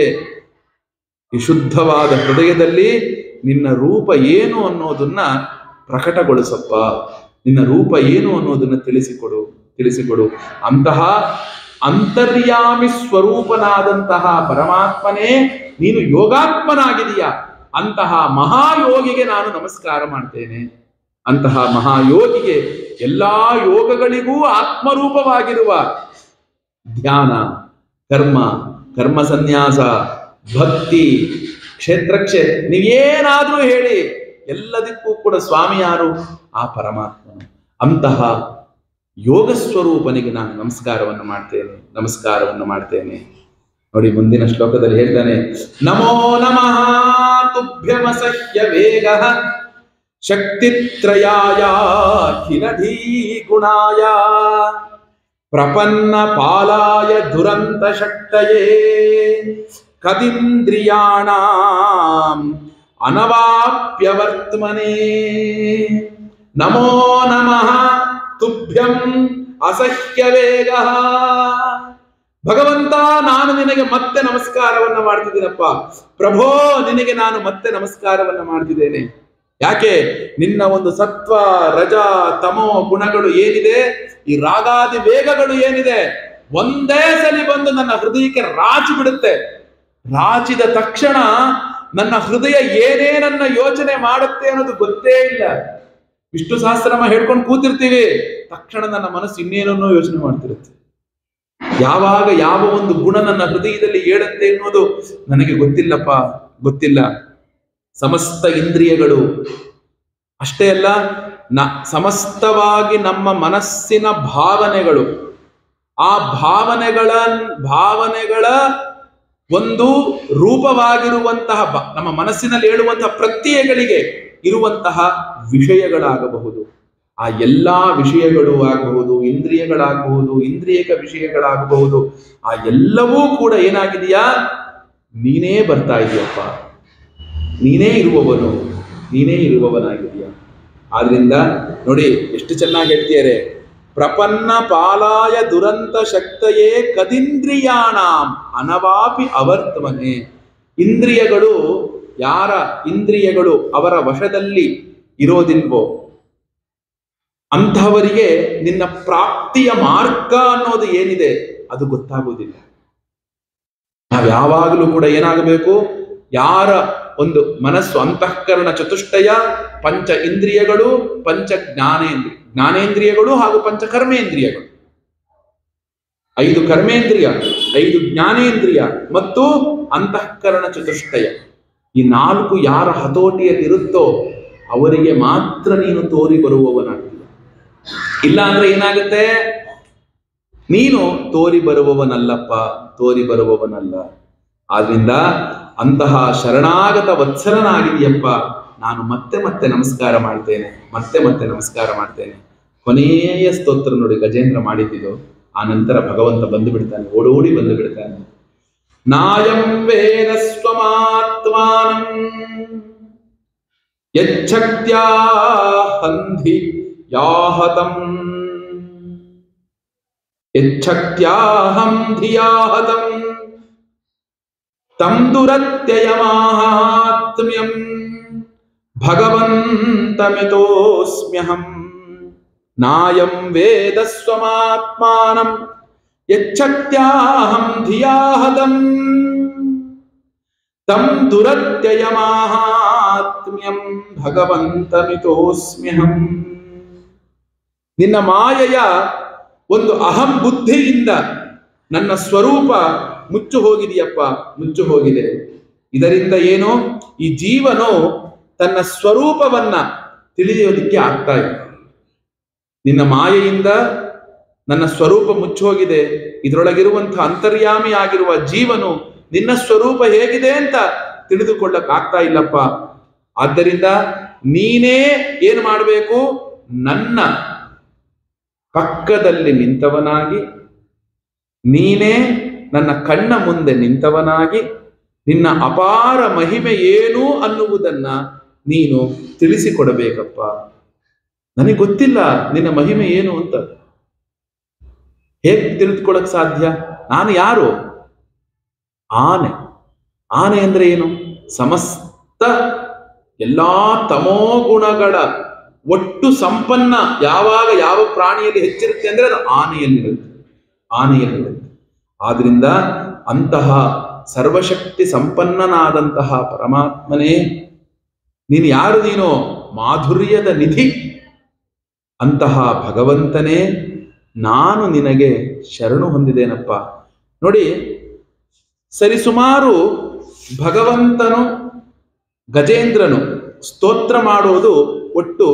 ಈ ಶುದ್ಧವಾದ ಹೃದಯದಲ್ಲಿ ನಿನ್ನ ರೂಪ ಏನು ಅನ್ನೋದನ್ನ ಪ್ರಕಟಗೊಳಿಸಪ್ಪ ನಿನ್ನ ರೂಪ ಏನು ಅನ್ನೋದನ್ನ ತಿಳಿಸಿಕೊಡು ತಿಳಿಸಿಕೊಡು ಅಂತಹ ಅಂತರ್ಯಾಮಿ ಸ್ವರೂಪನಾದಂತಹ ಪರಮಾತ್ಮನೇ ನೀನು ಯೋಗಾತ್ಮನಾಗಿದೀಯ ಅಂತಹ ಮಹಾಯೋಗಿಗೆ ನಾನು ನಮಸ್ಕಾರ ಮಾಡ್ತೇನೆ ಅಂತಹ ಮಹಾಯೋಗಿಗೆ ಎಲ್ಲಾ ಯೋಗಗಳಿಗೂ ಆತ್ಮರೂಪವಾಗಿರುವ ಧ್ಯಾನ ಕರ್ಮ ಕರ್ಮ ಸನ್ಯಾಸ ಭಕ್ತಿ ಕ್ಷೇತ್ರಕ್ಷೇ ನೀವೇನಾದ್ರೂ ಹೇಳಿ ಎಲ್ಲದಕ್ಕೂ ಕೂಡ ಸ್ವಾಮಿ ಯಾರು ಆ ಪರಮಾತ್ಮನು ಅಂತಹ ಯೋಗ ಸ್ವರೂಪನಿಗೆ ನಾನು ನಮಸ್ಕಾರವನ್ನು ಮಾಡ್ತೇನೆ ನಮಸ್ಕಾರವನ್ನು ಮಾಡ್ತೇನೆ ನೋಡಿ ಮುಂದಿನ ಶ್ಲೋಕದಲ್ಲಿ ಹೇಳ್ತಾನೆ ನಮೋ ನಮಃ ತುಭ್ಯಮಸಹ್ಯ ವೇಗ ಶಕ್ತಿತ್ರಯಾಯ ಖಿಲಧೀ ಗುಣಾಯ ಪ್ರಪನ್ನ ಪಾಲಾಯ ದುರಂತ ಶಕ್ತಯೇ ಕದಿಂದ್ರಿಯಾಣಾಂ ಅನವಾಪ್ಯವರ್ತ್ಮನೆ ನಮೋ ನಮಃ ತುಭ್ಯಂ ಅಸಹ್ಯ ವೇಗ ಭಗವಂತ ನಾನು ನಿನಗೆ ಮತ್ತೆ ನಮಸ್ಕಾರವನ್ನ ಮಾಡ್ತಿದ್ದೀನಪ್ಪ ಪ್ರಭೋ ನಿನಗೆ ನಾನು ಮತ್ತೆ ನಮಸ್ಕಾರವನ್ನ ಮಾಡ್ತಿದ್ದೇನೆ ಯಾಕೆ ನಿನ್ನ ಒಂದು ಸತ್ವ ರಜ ತಮೋ ಗುಣಗಳು ಏನಿದೆ ಈ ರಾಗಾದಿ ವೇಗಗಳು ಏನಿದೆ ಒಂದೇ ಸಲಿ ಬಂದು ನನ್ನ ಹೃದಯಕ್ಕೆ ರಾಚು ಬಿಡುತ್ತೆ ರಾಚಿದ ತಕ್ಷಣ ನನ್ನ ಹೃದಯ ಏನೇನನ್ನ ಯೋಚನೆ ಮಾಡುತ್ತೆ ಅನ್ನೋದು ಗೊತ್ತೇ ಇಲ್ಲ ವಿಷ್ಣು ಸಹಸ್ರನಾಮ ಹೇಳ್ಕೊಂಡು ಕೂತಿರ್ತೀವಿ ತಕ್ಷಣ ನನ್ನ ಮನಸ್ಸು ಇನ್ನೇನನ್ನೋ ಯೋಚನೆ ಮಾಡ್ತಿರುತ್ತೆ ಯಾವಾಗ ಯಾವ ಒಂದು ಗುಣ ನನ್ನ ಹೃದಯದಲ್ಲಿ ಏಳುತ್ತೆ ಎನ್ನುವುದು ನನಗೆ ಗೊತ್ತಿಲ್ಲಪ್ಪ ಗೊತ್ತಿಲ್ಲ ಸಮಸ್ತ ಇಂದ್ರಿಯಗಳು ಅಷ್ಟೇ ಅಲ್ಲ ನ ಸಮಸ್ತವಾಗಿ ನಮ್ಮ ಮನಸ್ಸಿನ ಭಾವನೆಗಳು ಆ ಭಾವನೆಗಳ ಭಾವನೆಗಳ ಒಂದು ರೂಪವಾಗಿರುವಂತಹ ಬ- ನಮ್ಮ ಮನಸ್ಸಿನಲ್ಲಿ ಹೇಳುವಂತಹ ಪ್ರತ್ಯಯಗಳಿಗೆ ಇರುವಂತಹ ವಿಷಯಗಳಾಗಬಹುದು ಆ ಎಲ್ಲಾ ವಿಷಯಗಳು ಆಗಬಹುದು ಇಂದ್ರಿಯಗಳಾಗಬಹುದು ಇಂದ್ರಿಯಕ ವಿಷಯಗಳಾಗಬಹುದು ಆ ಎಲ್ಲವೂ ಕೂಡ ಏನಾಗಿದೆಯಾ ನೀನೇ ಬರ್ತಾ ಇದೆಯಪ್ಪ ನೀನೇ ಇರುವವನು ನೀನೇ ಇರುವವನಾಗಿದೆಯಾ ಆದ್ರಿಂದ ನೋಡಿ ಎಷ್ಟು ಚೆನ್ನಾಗಿ ಹೇಳ್ತಿದ್ದಾರೆ ಪ್ರಪನ್ನ ಪಾಲಾಯ ದುರಂತ ಶಕ್ತಯೇ ಕದಿಂದ್ರಿಯಾಣಾಂ ಅನವಾಪಿ ಅವರ್ತಮನೆ ಇಂದ್ರಿಯಗಳು ಯಾರ ಇಂದ್ರಿಯಗಳು ಅವರ ವಶದಲ್ಲಿ ಇರೋದಿಲ್ವೋ ಅಂಥವರಿಗೆ ನಿನ್ನ ಪ್ರಾಪ್ತಿಯ ಮಾರ್ಗ ಅನ್ನೋದು ಏನಿದೆ ಅದು ಗೊತ್ತಾಗುವುದಿಲ್ಲ ನಾವು ಯಾವಾಗಲೂ ಕೂಡ ಏನಾಗಬೇಕು ಯಾರ ಒಂದು ಮನಸ್ಸು ಅಂತಃಕರಣ ಚತುಷ್ಟಯ ಪಂಚ ಇಂದ್ರಿಯಗಳು ಪಂಚ ಜ್ಞಾನೇಂದ್ರಿಯ ಜ್ಞಾನೇಂದ್ರಿಯಗಳು ಹಾಗೂ ಪಂಚ ಕರ್ಮೇಂದ್ರಿಯಗಳು ಐದು ಕರ್ಮೇಂದ್ರಿಯ ಐದು ಜ್ಞಾನೇಂದ್ರಿಯ ಮತ್ತು ಅಂತಃಕರಣ ಚತುಷ್ಟಯ ಈ ನಾಲ್ಕು ಯಾರ ಹತೋಟಿಯಲ್ಲಿರುತ್ತೋ ಅವರಿಗೆ ಮಾತ್ರ ನೀನು ತೋರಿ ಬರುವವನಾಗ್ತೀಯ ಇಲ್ಲ ಅಂದ್ರೆ ಏನಾಗುತ್ತೆ ನೀನು ತೋರಿ ಬರುವವನಲ್ಲಪ್ಪ ತೋರಿ ಬರುವವನಲ್ಲ ಆದ್ರಿಂದ ಅಂತಹ ಶರಣಾಗತ ವತ್ಸರನಾಗಿದೆಯಪ್ಪ ನಾನು ಮತ್ತೆ ಮತ್ತೆ ನಮಸ್ಕಾರ ಮಾಡ್ತೇನೆ ಮತ್ತೆ ಮತ್ತೆ ನಮಸ್ಕಾರ ಮಾಡ್ತೇನೆ ಕೊನೆಯ ಸ್ತೋತ್ರ ನೋಡಿ ಗಜೇಂದ್ರ ಮಾಡಿದ್ದು ಆ ನಂತರ ಭಗವಂತ ಬಂದು ಬಿಡ್ತಾನೆ ಓಡೋಡಿ ಬಂದು ಬಿಡ್ತಾನೆ ನಾಯಂ ವೇದ ಸ್ವಮಾತ್ಮಾನಂ ಯಚ್ಛಕ್ತ್ಯಾ ಹಂಧಿ ಯಾಹತಂ ಯಚ್ಛಕ್ತ್ಯಾಹಂ ಧಿಯಾಹತಂ ತಂ ದುರತ್ಯಯಮಾಹಾತ್ಮ್ಯಂ ಭಗವಂತಮಿತೋಸ್ಮ್ಯಹಂ ನಾಯಂ ವೇದ ಸ್ವಮಾತ್ಮಾನಂ ಯಚ್ಛಕ್ತ್ಯಾಹಂ ಧಿಯಾಹತಂ ತಂ ದುರತ್ಯಯಮಾಹಾತ್ಮ್ಯಂ ಭಗವಂತಮಿತೋಸ್ಮ್ಯಹಂ ನಿನ್ನ ಮಾಯೆಯ ಒಂದು ಅಹಂ ಬುದ್ಧಿಯಿಂದ ನನ್ನ ಸ್ವರೂಪ ಮುಚ್ಚು ಹೋಗಿದೆಯಪ್ಪ ಮುಚ್ಚು ಹೋಗಿದೆ ಇದರಿಂದ ಏನು ಈ ಜೀವನು ತನ್ನ ಸ್ವರೂಪವನ್ನ ತಿಳಿಯೋದಕ್ಕೆ ಆಗ್ತಾ ಇಲ್ಲ ನಿನ್ನ ಮಾಯೆಯಿಂದ ನನ್ನ ಸ್ವರೂಪ ಮುಚ್ಚೋಗಿದೆ ಇದರೊಳಗಿರುವಂತಹ ಅಂತರ್ಯಾಮಿ ಆಗಿರುವ ಜೀವನು ನಿನ್ನ ಸ್ವರೂಪ ಹೇಗಿದೆ ಅಂತ ತಿಳಿದುಕೊಳ್ಳಕ್ ಆಗ್ತಾ ಇಲ್ಲಪ್ಪ ಆದ್ದರಿಂದ ನೀನೇ ಏನು ಮಾಡಬೇಕು ನನ್ನ ಪಕ್ಕದಲ್ಲಿ ನಿಂತವನಾಗಿ ನೀನೇ ನನ್ನ ಕಣ್ಣ ಮುಂದೆ ನಿಂತವನಾಗಿ ನಿನ್ನ ಅಪಾರ ಮಹಿಮೆ ಏನು ಅನ್ನುವುದನ್ನ ನೀನು ತಿಳಿಸಿಕೊಡಬೇಕಪ್ಪ ನನಗೆ ಗೊತ್ತಿಲ್ಲ ನಿನ್ನ ಮಹಿಮೆ ಏನು ಅಂತ ಹೇಗೆ ತಿಳಿದುಕೊಳ್ಳಕ್ ಸಾಧ್ಯ ನಾನು ಯಾರು ಆನೆ ಆನೆ ಅಂದ್ರೆ ಏನು ಸಮಸ್ತ ಎಲ್ಲಾ ತಮೋಗುಣಗಳ ಒಟ್ಟು ಸಂಪನ್ನ ಯಾವಾಗ ಯಾವ ಪ್ರಾಣಿಯಲ್ಲಿ ಹೆಚ್ಚಿರುತ್ತೆ ಅಂದ್ರೆ ಅದು ಆನೆಯಲ್ಲಿರುತ್ತೆ ಆನೆಯಲ್ಲಿರುತ್ತೆ ಆದ್ರಿಂದ ಅಂತಹ ಸರ್ವಶಕ್ತಿ ಸಂಪನ್ನನಾದಂತಹ ಪರಮಾತ್ಮನೇ ನೀನು ಯಾರು ನೀನು ಮಾಧುರ್ಯದ ನಿಧಿ ಅಂತಹ ಭಗವಂತನೇ ನಾನು ನಿನಗೆ ಶರಣು ಹೊಂದಿದ್ದೇನಪ್ಪ ನೋಡಿ ಸರಿಸುಮಾರು ಭಗವಂತನು ಗಜೇಂದ್ರನು ಸ್ತೋತ್ರ ಮಾಡೋದು ಒಟ್ಟು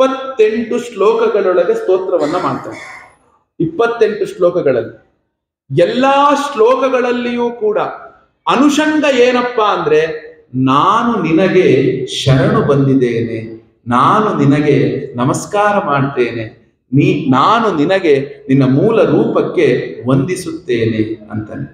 ಇಪ್ಪತ್ತೆಂಟು ಶ್ಲೋಕಗಳೊಳಗೆ ಸ್ತೋತ್ರವನ್ನ ಮಾಡ್ತಾನೆ ಇಪ್ಪತ್ತೆಂಟು ಶ್ಲೋಕಗಳಲ್ಲಿ ಎಲ್ಲಾ ಶ್ಲೋಕಗಳಲ್ಲಿಯೂ ಕೂಡ ಅನುಷಂಗ ಏನಪ್ಪಾ ಅಂದ್ರೆ ನಾನು ನಿನಗೆ ಶರಣು ಬಂದಿದ್ದೇನೆ ನಾನು ನಿನಗೆ ನಮಸ್ಕಾರ ಮಾಡ್ತೇನೆ ನೀ ನಾನು ನಿನಗೆ ನಿನ್ನ ಮೂಲ ರೂಪಕ್ಕೆ ವಂದಿಸುತ್ತೇನೆ ಅಂತಾನೆ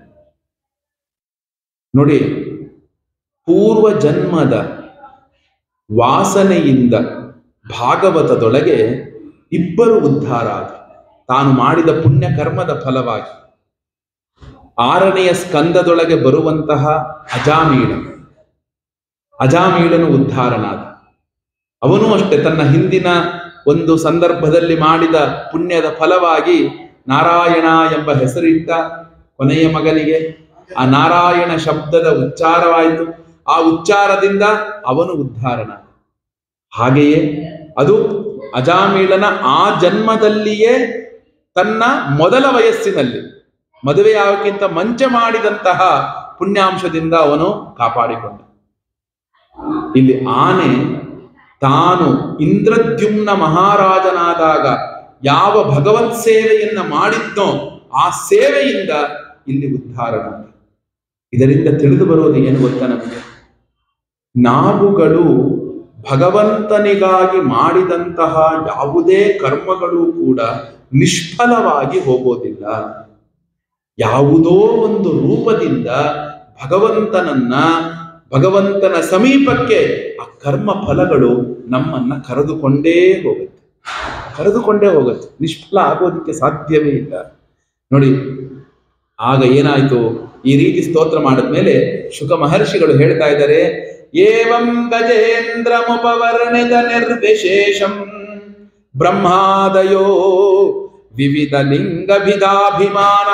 ನೋಡಿ ಪೂರ್ವ ಜನ್ಮದ ವಾಸನೆಯಿಂದ ಭಾಗವತದೊಳಗೆ ಇಬ್ಬರು ಉದ್ಧಾರ ಆದರು ತಾನು ಮಾಡಿದ ಪುಣ್ಯ ಕರ್ಮದ ಫಲವಾಗಿ ಆರನೆಯ ಸ್ಕಂದದೊಳಗೆ ಬರುವಂತಹ ಅಜಾಮೀಳ ಅಜಾಮೀಳನು ಉದ್ಧಾರನಾದ ಅವನು ಅಷ್ಟೇ ತನ್ನ ಹಿಂದಿನ ಒಂದು ಸಂದರ್ಭದಲ್ಲಿ ಮಾಡಿದ ಪುಣ್ಯದ ಫಲವಾಗಿ ನಾರಾಯಣ ಎಂಬ ಹೆಸರಿಟ್ಟ ಕೊನೆಯ ಮಗನಿಗೆ ಆ ನಾರಾಯಣ ಶಬ್ದದ ಉಚ್ಚಾರವಾಯಿತು ಆ ಉಚ್ಚಾರದಿಂದ ಅವನು ಉದ್ಧಾರನಾದ ಹಾಗೆಯೇ ಅದು ಅಜಾಮೀಳನ ಆ ಜನ್ಮದಲ್ಲಿಯೇ ತನ್ನ ಮೊದಲ ವಯಸ್ಸಿನಲ್ಲಿ ಮದುವೆಯಾಗಕ್ಕಿಂತ ಮಂಚ ಮಾಡಿದಂತಹ ಪುಣ್ಯಾಂಶದಿಂದ ಅವನು ಕಾಪಾಡಿಕೊಂಡ ಇಲ್ಲಿ ಆನೆ ತಾನು ಇಂದ್ರದ್ಯುಮ್ನ ಮಹಾರಾಜನಾದಾಗ ಯಾವ ಭಗವತ್ ಸೇವೆಯನ್ನ ಮಾಡಿದ್ನೋ ಆ ಸೇವೆಯಿಂದ ಇಲ್ಲಿ ಉದ್ಧಾರನಾದ ಇದರಿಂದ ತಿಳಿದು ಬರೋದು ಏನು ಗೊತ್ತಾ ನಮಗೆ ನಾವುಗಳು ಭಗವಂತನಿಗಾಗಿ ಮಾಡಿದಂತಹ ಯಾವುದೇ ಕರ್ಮಗಳು ಕೂಡ ನಿಷ್ಫಲವಾಗಿ ಹೋಗೋದಿಲ್ಲ ಯಾವುದೋ ಒಂದು ರೂಪದಿಂದ ಭಗವಂತನನ್ನ ಭಗವಂತನ ಸಮೀಪಕ್ಕೆ ಆ ಕರ್ಮ ಫಲಗಳು ನಮ್ಮನ್ನ ಕರೆದುಕೊಂಡೇ ಹೋಗುತ್ತೆ ಕರೆದುಕೊಂಡೇ ಹೋಗುತ್ತೆ ನಿಷ್ಫಲ ಆಗೋದಕ್ಕೆ ಸಾಧ್ಯವೇ ಇಲ್ಲ ನೋಡಿ ಆಗ ಏನಾಯ್ತು ಈ ರೀತಿ ಸ್ತೋತ್ರ ಮಾಡಿದ್ಮೇಲೆ ಶುಕ ಮಹರ್ಷಿಗಳು ಹೇಳ್ತಾ ಇದ್ದಾರೆ ಏವಂ ಗಜೇಂದ್ರಮುಪವರ್ಣಿತ ನಿರ್ವಿಶೇಷಂ ಬ್ರಹ್ಮಾದಯೋ ವಿವಿಧ ಲಿಂಗಭಿದಾಭಿಮಾನ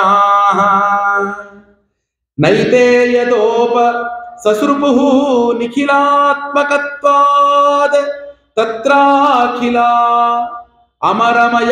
ನೈತೇಯದೋಪ ಸಸೃಪು ನಿಖಿಲಾತ್ಮಕತ್ವಾದ್ ತತ್ರಾಖಿಲ ಅಮರಮಯ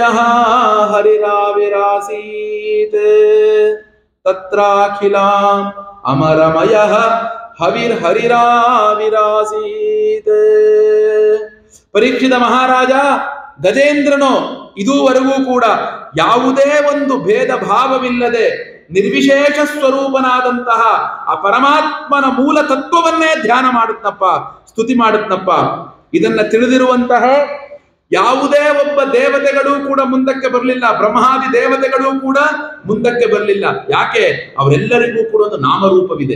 ಹರಿರಾವಿರಾಸೀತ್ ತತ್ರಾಖಿಲ ಅಮರಮಯ ಹವಿರ್ ಹರಿರಾವಿರಾಸೀತ್ ಪರೀಕ್ಷಿತ ಮಹಾರಾಜ ಗಜೇಂದ್ರನು ಇದುವರೆಗೂ ಕೂಡ ಯಾವುದೇ ಒಂದು ಭೇದ ಭಾವವಿಲ್ಲದೆ ನಿರ್ವಿಶೇಷ ಸ್ವರೂಪನಾದಂತಹ ಆ ಪರಮಾತ್ಮನ ಮೂಲ ತತ್ವವನ್ನೇ ಧ್ಯಾನ ಮಾಡುತ್ತಪ್ಪ ಸ್ತುತಿ ಮಾಡುತ್ತಪ್ಪ ಇದನ್ನ ತಿಳಿದಿರುವಂತಹ ಯಾವುದೇ ಒಬ್ಬ ದೇವತೆಗಳು ಕೂಡ ಮುಂದಕ್ಕೆ ಬರಲಿಲ್ಲ ಬ್ರಹ್ಮಾದಿ ದೇವತೆಗಳು ಕೂಡ ಮುಂದಕ್ಕೆ ಬರಲಿಲ್ಲ ಯಾಕೆ ಅವರೆಲ್ಲರಿಗೂ ಕೂಡ ಒಂದು ನಾಮರೂಪವಿದೆ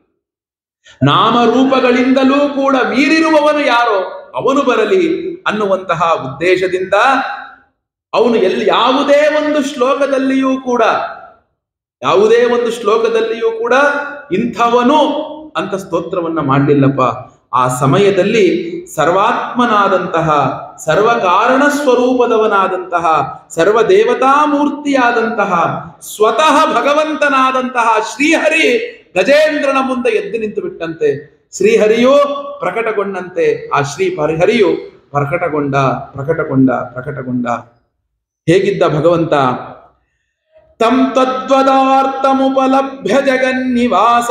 ನಾಮರೂಪಗಳಿಂದಲೂ ಕೂಡ ಮೀರಿರುವವನು ಯಾರೋ ಅವನು ಬರಲಿ ಅನ್ನುವಂತಹ ಉದ್ದೇಶದಿಂದ ಅವನು ಎಲ್ಲಿ ಯಾವುದೇ ಒಂದು ಶ್ಲೋಕದಲ್ಲಿಯೂ ಕೂಡ ಯಾವುದೇ ಒಂದು ಶ್ಲೋಕದಲ್ಲಿಯೂ ಕೂಡ ಇಂಥವನು ಅಂತ ಸ್ತೋತ್ರವನ್ನ ಮಾಡಲಿಲ್ಲಪ್ಪ ಆ ಸಮಯದಲ್ಲಿ ಸರ್ವಾತ್ಮನಾದಂತಹ ಸರ್ವಕಾರಣ ಸ್ವರೂಪದವನಾದಂತಹ ಸರ್ವದೇವತಾ ಮೂರ್ತಿಯಾದಂತಹ ಸ್ವತಃ ಭಗವಂತನಾದಂತಹ ಶ್ರೀಹರಿ ಗಜೇಂದ್ರನ ಮುಂದೆ ಎದ್ದು ನಿಂತು ಬಿಟ್ಟಂತೆ ಶ್ರೀಹರಿಯು ಪ್ರಕಟಗೊಂಡಂತೆ ಆ ಶ್ರೀ ಪರಿಹರಿಯು ಪ್ರಕಟಗೊಂಡ ಪ್ರಕಟಗೊಂಡ ಪ್ರಕಟಗೊಂಡ ಹೇಗಿದ್ದ ಭಗವಂತ ತಂ ತದ್ವದಾರ್ಥಮುಪಲಭ್ಯ ಜಗನ್ನಿವಾಸ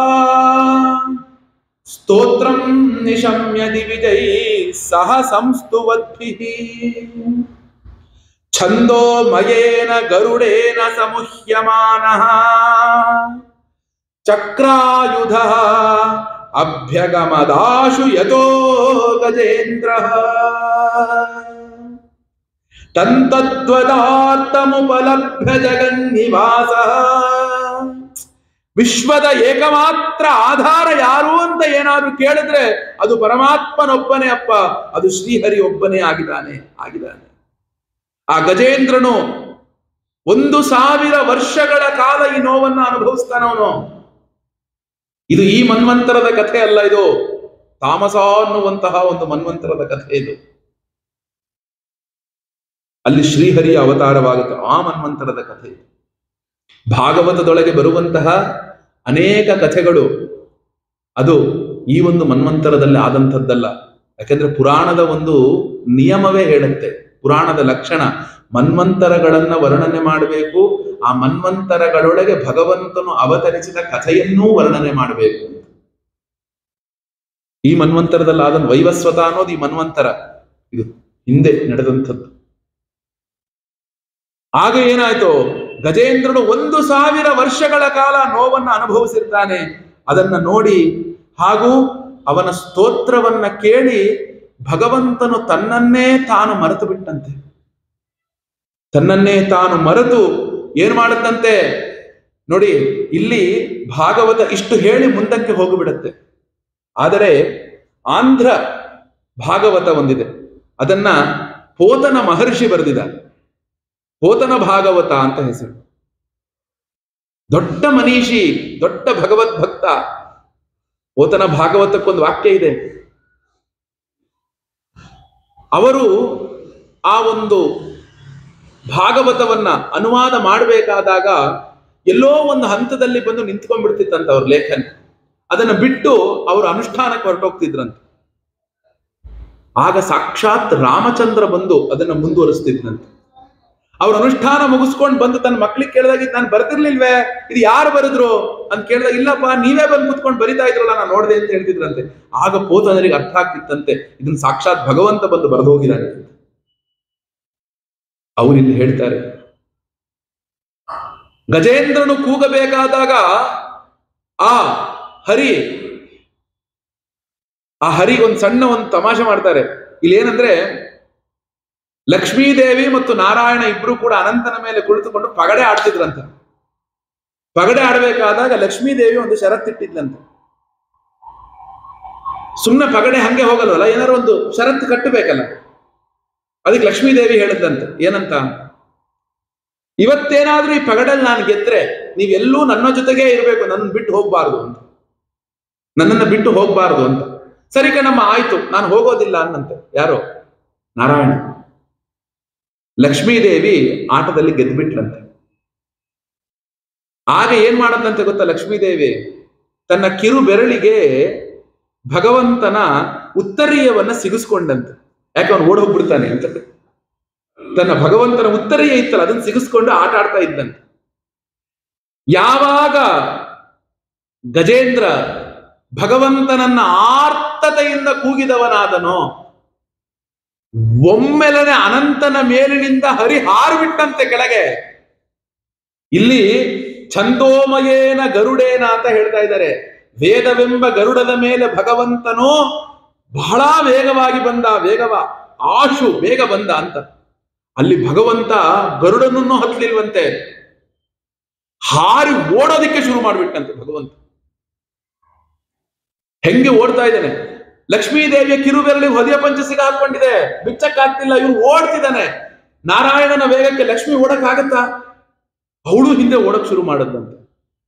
ಸ್ತೋತ್ರಂ ನಿಶಮ್ಯ ದಿವಿಜೈ ಸಹ ಸಂಸ್ತುವದ್ಭಿಃ ಛಂದೋಮಯೇನ ಗರುಡೇನ ಸಮುಹ್ಯಮಾನಃ ಚಕ್ರಾಯುಧ ಅಭ್ಯಗಮದಾಶು ಯತೋ ಗಜೇಂದ್ರ ತಂತದ್ವದಾರ್ಥಮುಪಲಭ್ಯ ಜಗನ್ನಿವಾಸ ವಿಶ್ವದ ಏಕಮಾತ್ರ ಆಧಾರ ಯಾರು ಅಂತ ಏನಾದ್ರು ಕೇಳಿದ್ರೆ ಅದು ಪರಮಾತ್ಮನೊಬ್ಬನೇ ಅಪ್ಪ ಅದು ಶ್ರೀಹರಿ ಒಬ್ಬನೇ ಆಗಿದ್ದಾನೆ ಆಗಿದ್ದಾನೆ ಆ ಗಜೇಂದ್ರನು ಒಂದು ಸಾವಿರ ವರ್ಷಗಳ ಕಾಲ ಈ ನೋವನ್ನ ಅನುಭವಿಸ್ತಾನವನು ಇದು ಈ ಮನ್ವಂತರದ ಕಥೆ ಅಲ್ಲ ಇದು ತಾಮಸ ಅನ್ನುವಂತಹ ಒಂದು ಮನ್ವಂತರದ ಕಥೆ ಇದು ಅಲ್ಲಿ ಶ್ರೀಹರಿಯ ಅವತಾರವಾಗುತ್ತೆ ಆ ಮನ್ವಂತರದ ಕಥೆ ಇದು ಭಾಗವತದೊಳಗೆ ಬರುವಂತಹ ಅನೇಕ ಕಥೆಗಳು ಅದು ಈ ಒಂದು ಮನ್ವಂತರದಲ್ಲಿ ಆದಂಥದ್ದಲ್ಲ ಯಾಕಂದ್ರೆ ಪುರಾಣದ ಒಂದು ನಿಯಮವೇ ಹೇಳುತ್ತೆ ಪುರಾಣದ ಲಕ್ಷಣ ಮನ್ವಂತರಗಳನ್ನ ವರ್ಣನೆ ಮಾಡಬೇಕು ಆ ಮನ್ವಂತರಗಳೊಳಗೆ ಭಗವಂತನು ಅವತರಿಸಿದ ಕಥೆಯನ್ನೂ ವರ್ಣನೆ ಮಾಡಬೇಕು ಈ ಮನ್ವಂತರದಲ್ಲಿ ಆದ ವೈವಸ್ವತ ಅನ್ನೋದು ಈ ಮನ್ವಂತರ ಇದು ಹಿಂದೆ ನಡೆದಂಥದ್ದು ಆಗ ಏನಾಯ್ತು ಗಜೇಂದ್ರನು ಒಂದು ಸಾವಿರ ವರ್ಷಗಳ ಕಾಲ ನೋವನ್ನು ಅನುಭವಿಸಿರ್ತಾನೆ ಅದನ್ನ ನೋಡಿ ಹಾಗೂ ಅವನ ಸ್ತೋತ್ರವನ್ನ ಕೇಳಿ ಭಗವಂತನು ತನ್ನನ್ನೇ ತಾನು ಮರೆತು ಬಿಟ್ಟಂತೆ ತನ್ನನ್ನೇ ತಾನು ಮರೆತು ಏನ್ ಮಾಡುತ್ತಂತೆ ನೋಡಿ ಇಲ್ಲಿ ಭಾಗವತ ಇಷ್ಟು ಹೇಳಿ ಮುಂದಕ್ಕೆ ಹೋಗಿಬಿಡತ್ತೆ ಆದರೆ ಆಂಧ್ರ ಭಾಗವತ ಒಂದಿದೆ ಅದನ್ನ ಪೋತನ ಮಹರ್ಷಿ ಬರೆದಿದ್ದಾರೆ ಪೋತನ ಭಾಗವತ ಅಂತ ಹೆಸರು ದೊಡ್ಡ ಮನೀಷಿ ದೊಡ್ಡ ಭಗವದ್ ಭಕ್ತ ಪೋತನ ಭಾಗವತಕ್ಕೊಂದು ವಾಕ್ಯ ಇದೆ ಅವರು ಆ ಒಂದು ಭಾಗವತವನ್ನ ಅನುವಾದ ಮಾಡಬೇಕಾದಾಗ ಎಲ್ಲೋ ಒಂದು ಹಂತದಲ್ಲಿ ಬಂದು ನಿಂತ್ಕೊಂಡ್ಬಿಡ್ತಿತ್ತಂತ ಅವ್ರ ಲೇಖನ ಅದನ್ನ ಬಿಟ್ಟು ಅವರು ಅನುಷ್ಠಾನಕ್ಕೆ ಹೊರಟೋಗ್ತಿದ್ರಂತೆ ಆಗ ಸಾಕ್ಷಾತ್ ರಾಮಚಂದ್ರ ಬಂದು ಅದನ್ನ ಮುಂದುವರಿಸ್ತಿದ್ರಂತೆ ಅವ್ರ ಅನುಷ್ಠಾನ ಮುಗಿಸ್ಕೊಂಡು ಬಂದು ತನ್ನ ಮಕ್ಳಿಗೆ ಕೇಳಿದಾಗ ಇದು ನಾನು ಬರ್ತಿರ್ಲಿಲ್ವೇ ಇದು ಯಾರು ಬರೆದ್ರು ಅಂತ ಕೇಳಿದಾಗ ಇಲ್ಲಪ್ಪ ನೀವೇ ಬಂದು ಕುತ್ಕೊಂಡು ಬರಿತಾ ಇದ್ರಲ್ಲ ನಾನು ನೋಡಿದೆ ಅಂತ ಹೇಳ್ತಿದ್ರಂತೆ ಆಗ ಪೋತನರಿಗೆ ಅರ್ಥ ಆಗ್ತಿತ್ತಂತೆ ಇದನ್ನ ಸಾಕ್ಷಾತ್ ಭಗವಂತ ಬಂದು ಬರೆದು ಹೋಗಿದ್ದಾನೆ ಅಂತ ಅವರಿಲ್ಲಿ ಹೇಳ್ತಾರೆ ಗಜೇಂದ್ರನು ಕೂಗಬೇಕಾದಾಗ ಆ ಹರಿ ಆ ಹರಿ ಒಂದು ಸಣ್ಣ ಒಂದು ತಮಾಷೆ ಮಾಡ್ತಾರೆ ಇಲ್ಲಿ ಏನಂದ್ರೆ ಲಕ್ಷ್ಮೀದೇವಿ ಮತ್ತು ನಾರಾಯಣ ಇಬ್ರು ಕೂಡ ಅನಂತನ ಮೇಲೆ ಕುಳಿತುಕೊಂಡು ಪಗಡೆ ಆಡ್ತಿದ್ರಂತ ಪಗಡೆ ಆಡಬೇಕಾದಾಗ ಲಕ್ಷ್ಮೀದೇವಿ ಒಂದು ಷರತ್ತಿಟ್ಟಿದ್ಲಂತೆ ಸುಮ್ಮನೆ ಪಗಡೆ ಹಂಗೆ ಹೋಗಲ್ವಲ್ಲ ಏನಾರು ಒಂದು ಷರತ್ತು ಕಟ್ಟಬೇಕಲ್ಲ ಅದಕ್ಕೆ ಲಕ್ಷ್ಮೀದೇವಿ ಹೇಳಿದ್ಲಂತೆ ಏನಂತ ಇವತ್ತೇನಾದ್ರೂ ಈ ಪಗಡಲ್ಲಿ ನಾನು ಗೆದ್ರೆ ನೀವೆಲ್ಲೂ ನನ್ನ ಜೊತೆಗೇ ಇರಬೇಕು ನನ್ನನ್ನು ಬಿಟ್ಟು ಹೋಗ್ಬಾರ್ದು ಅಂತ ನನ್ನನ್ನು ಬಿಟ್ಟು ಹೋಗ್ಬಾರ್ದು ಅಂತ ಸರಿ ಕಣಮ್ಮ ಆಯ್ತು ನಾನು ಹೋಗೋದಿಲ್ಲ ಅನ್ನಂತೆ ಯಾರೋ ನಾರಾಯಣ ಲಕ್ಷ್ಮೀದೇವಿ ಆಟದಲ್ಲಿ ಗೆದ್ಬಿಟ್ಲಂತೆ ಆಗ ಏನ್ ಮಾಡದಂತೆ ಗೊತ್ತಾ ಲಕ್ಷ್ಮೀದೇವಿ ತನ್ನ ಕಿರು ಬೆರಳಿಗೆ ಭಗವಂತನ ಉತ್ತರೀಯವನ್ನ ಸಿಗಿಸ್ಕೊಂಡಂತೆ ಯಾಕೆ ಅವನು ಓಡ್ ಹೋಗ್ಬಿಡ್ತಾನೆ ಅಂತ ತನ್ನ ಭಗವಂತನ ಉತ್ತರೀಯ ಇತ್ತಲ್ಲ ಅದನ್ನ ಸಿಗಿಸ್ಕೊಂಡು ಆಟ ಆಡ್ತಾ ಇದ್ದಂತೆ ಯಾವಾಗ ಗಜೇಂದ್ರ ಭಗವಂತನನ್ನ ಆರ್ತತೆಯಿಂದ ಕೂಗಿದವನಾದನೋ ಒಮ್ಮೆಲನೆ ಅನಂತನ ಮೇಲಿನಿಂದ ಹರಿ ಹಾರಿಬಿಟ್ಟಂತೆ ಕೆಳಗೆ ಇಲ್ಲಿ ಛಂದೋಮಯೇನ ಗರುಡೇನ ಅಂತ ಹೇಳ್ತಾ ಇದ್ದಾರೆ ವೇದವೆಂಬ ಗರುಡದ ಮೇಲೆ ಭಗವಂತನು ಬಹಳ ವೇಗವಾಗಿ ಬಂದ ವೇಗವ ಆಶು ಬೇಗ ಬಂದ ಅಂತ ಅಲ್ಲಿ ಭಗವಂತ ಗರುಡನನ್ನು ಹತ್ತಲಿಲ್ವಂತೆ ಹಾರಿ ಓಡೋದಿಕ್ಕೆ ಶುರು ಮಾಡಿಬಿಟ್ಟಂತೆ ಭಗವಂತ ಹೆಂಗೆ ಓಡ್ತಾ ಇದ್ದಾನೆ ಲಕ್ಷ್ಮೀದೇವಿಯ ಕಿರುಬೆರಳಿ ಹೊದೆಯ ಪಂಚ ಸಿಗಾಕೊಂಡಿದೆ ಬಿಚ್ಚಕ್ಕಾಗ್ತಿಲ್ಲ ಇವನು ಓಡ್ತಿದ್ದಾನೆ ನಾರಾಯಣನ ವೇಗಕ್ಕೆ ಲಕ್ಷ್ಮಿ ಓಡಕ್ಕಾಗತ್ತಾ ಅವಳು ಹಿಂದೆ ಓಡಕ್ ಶುರು ಮಾಡದಂತೆ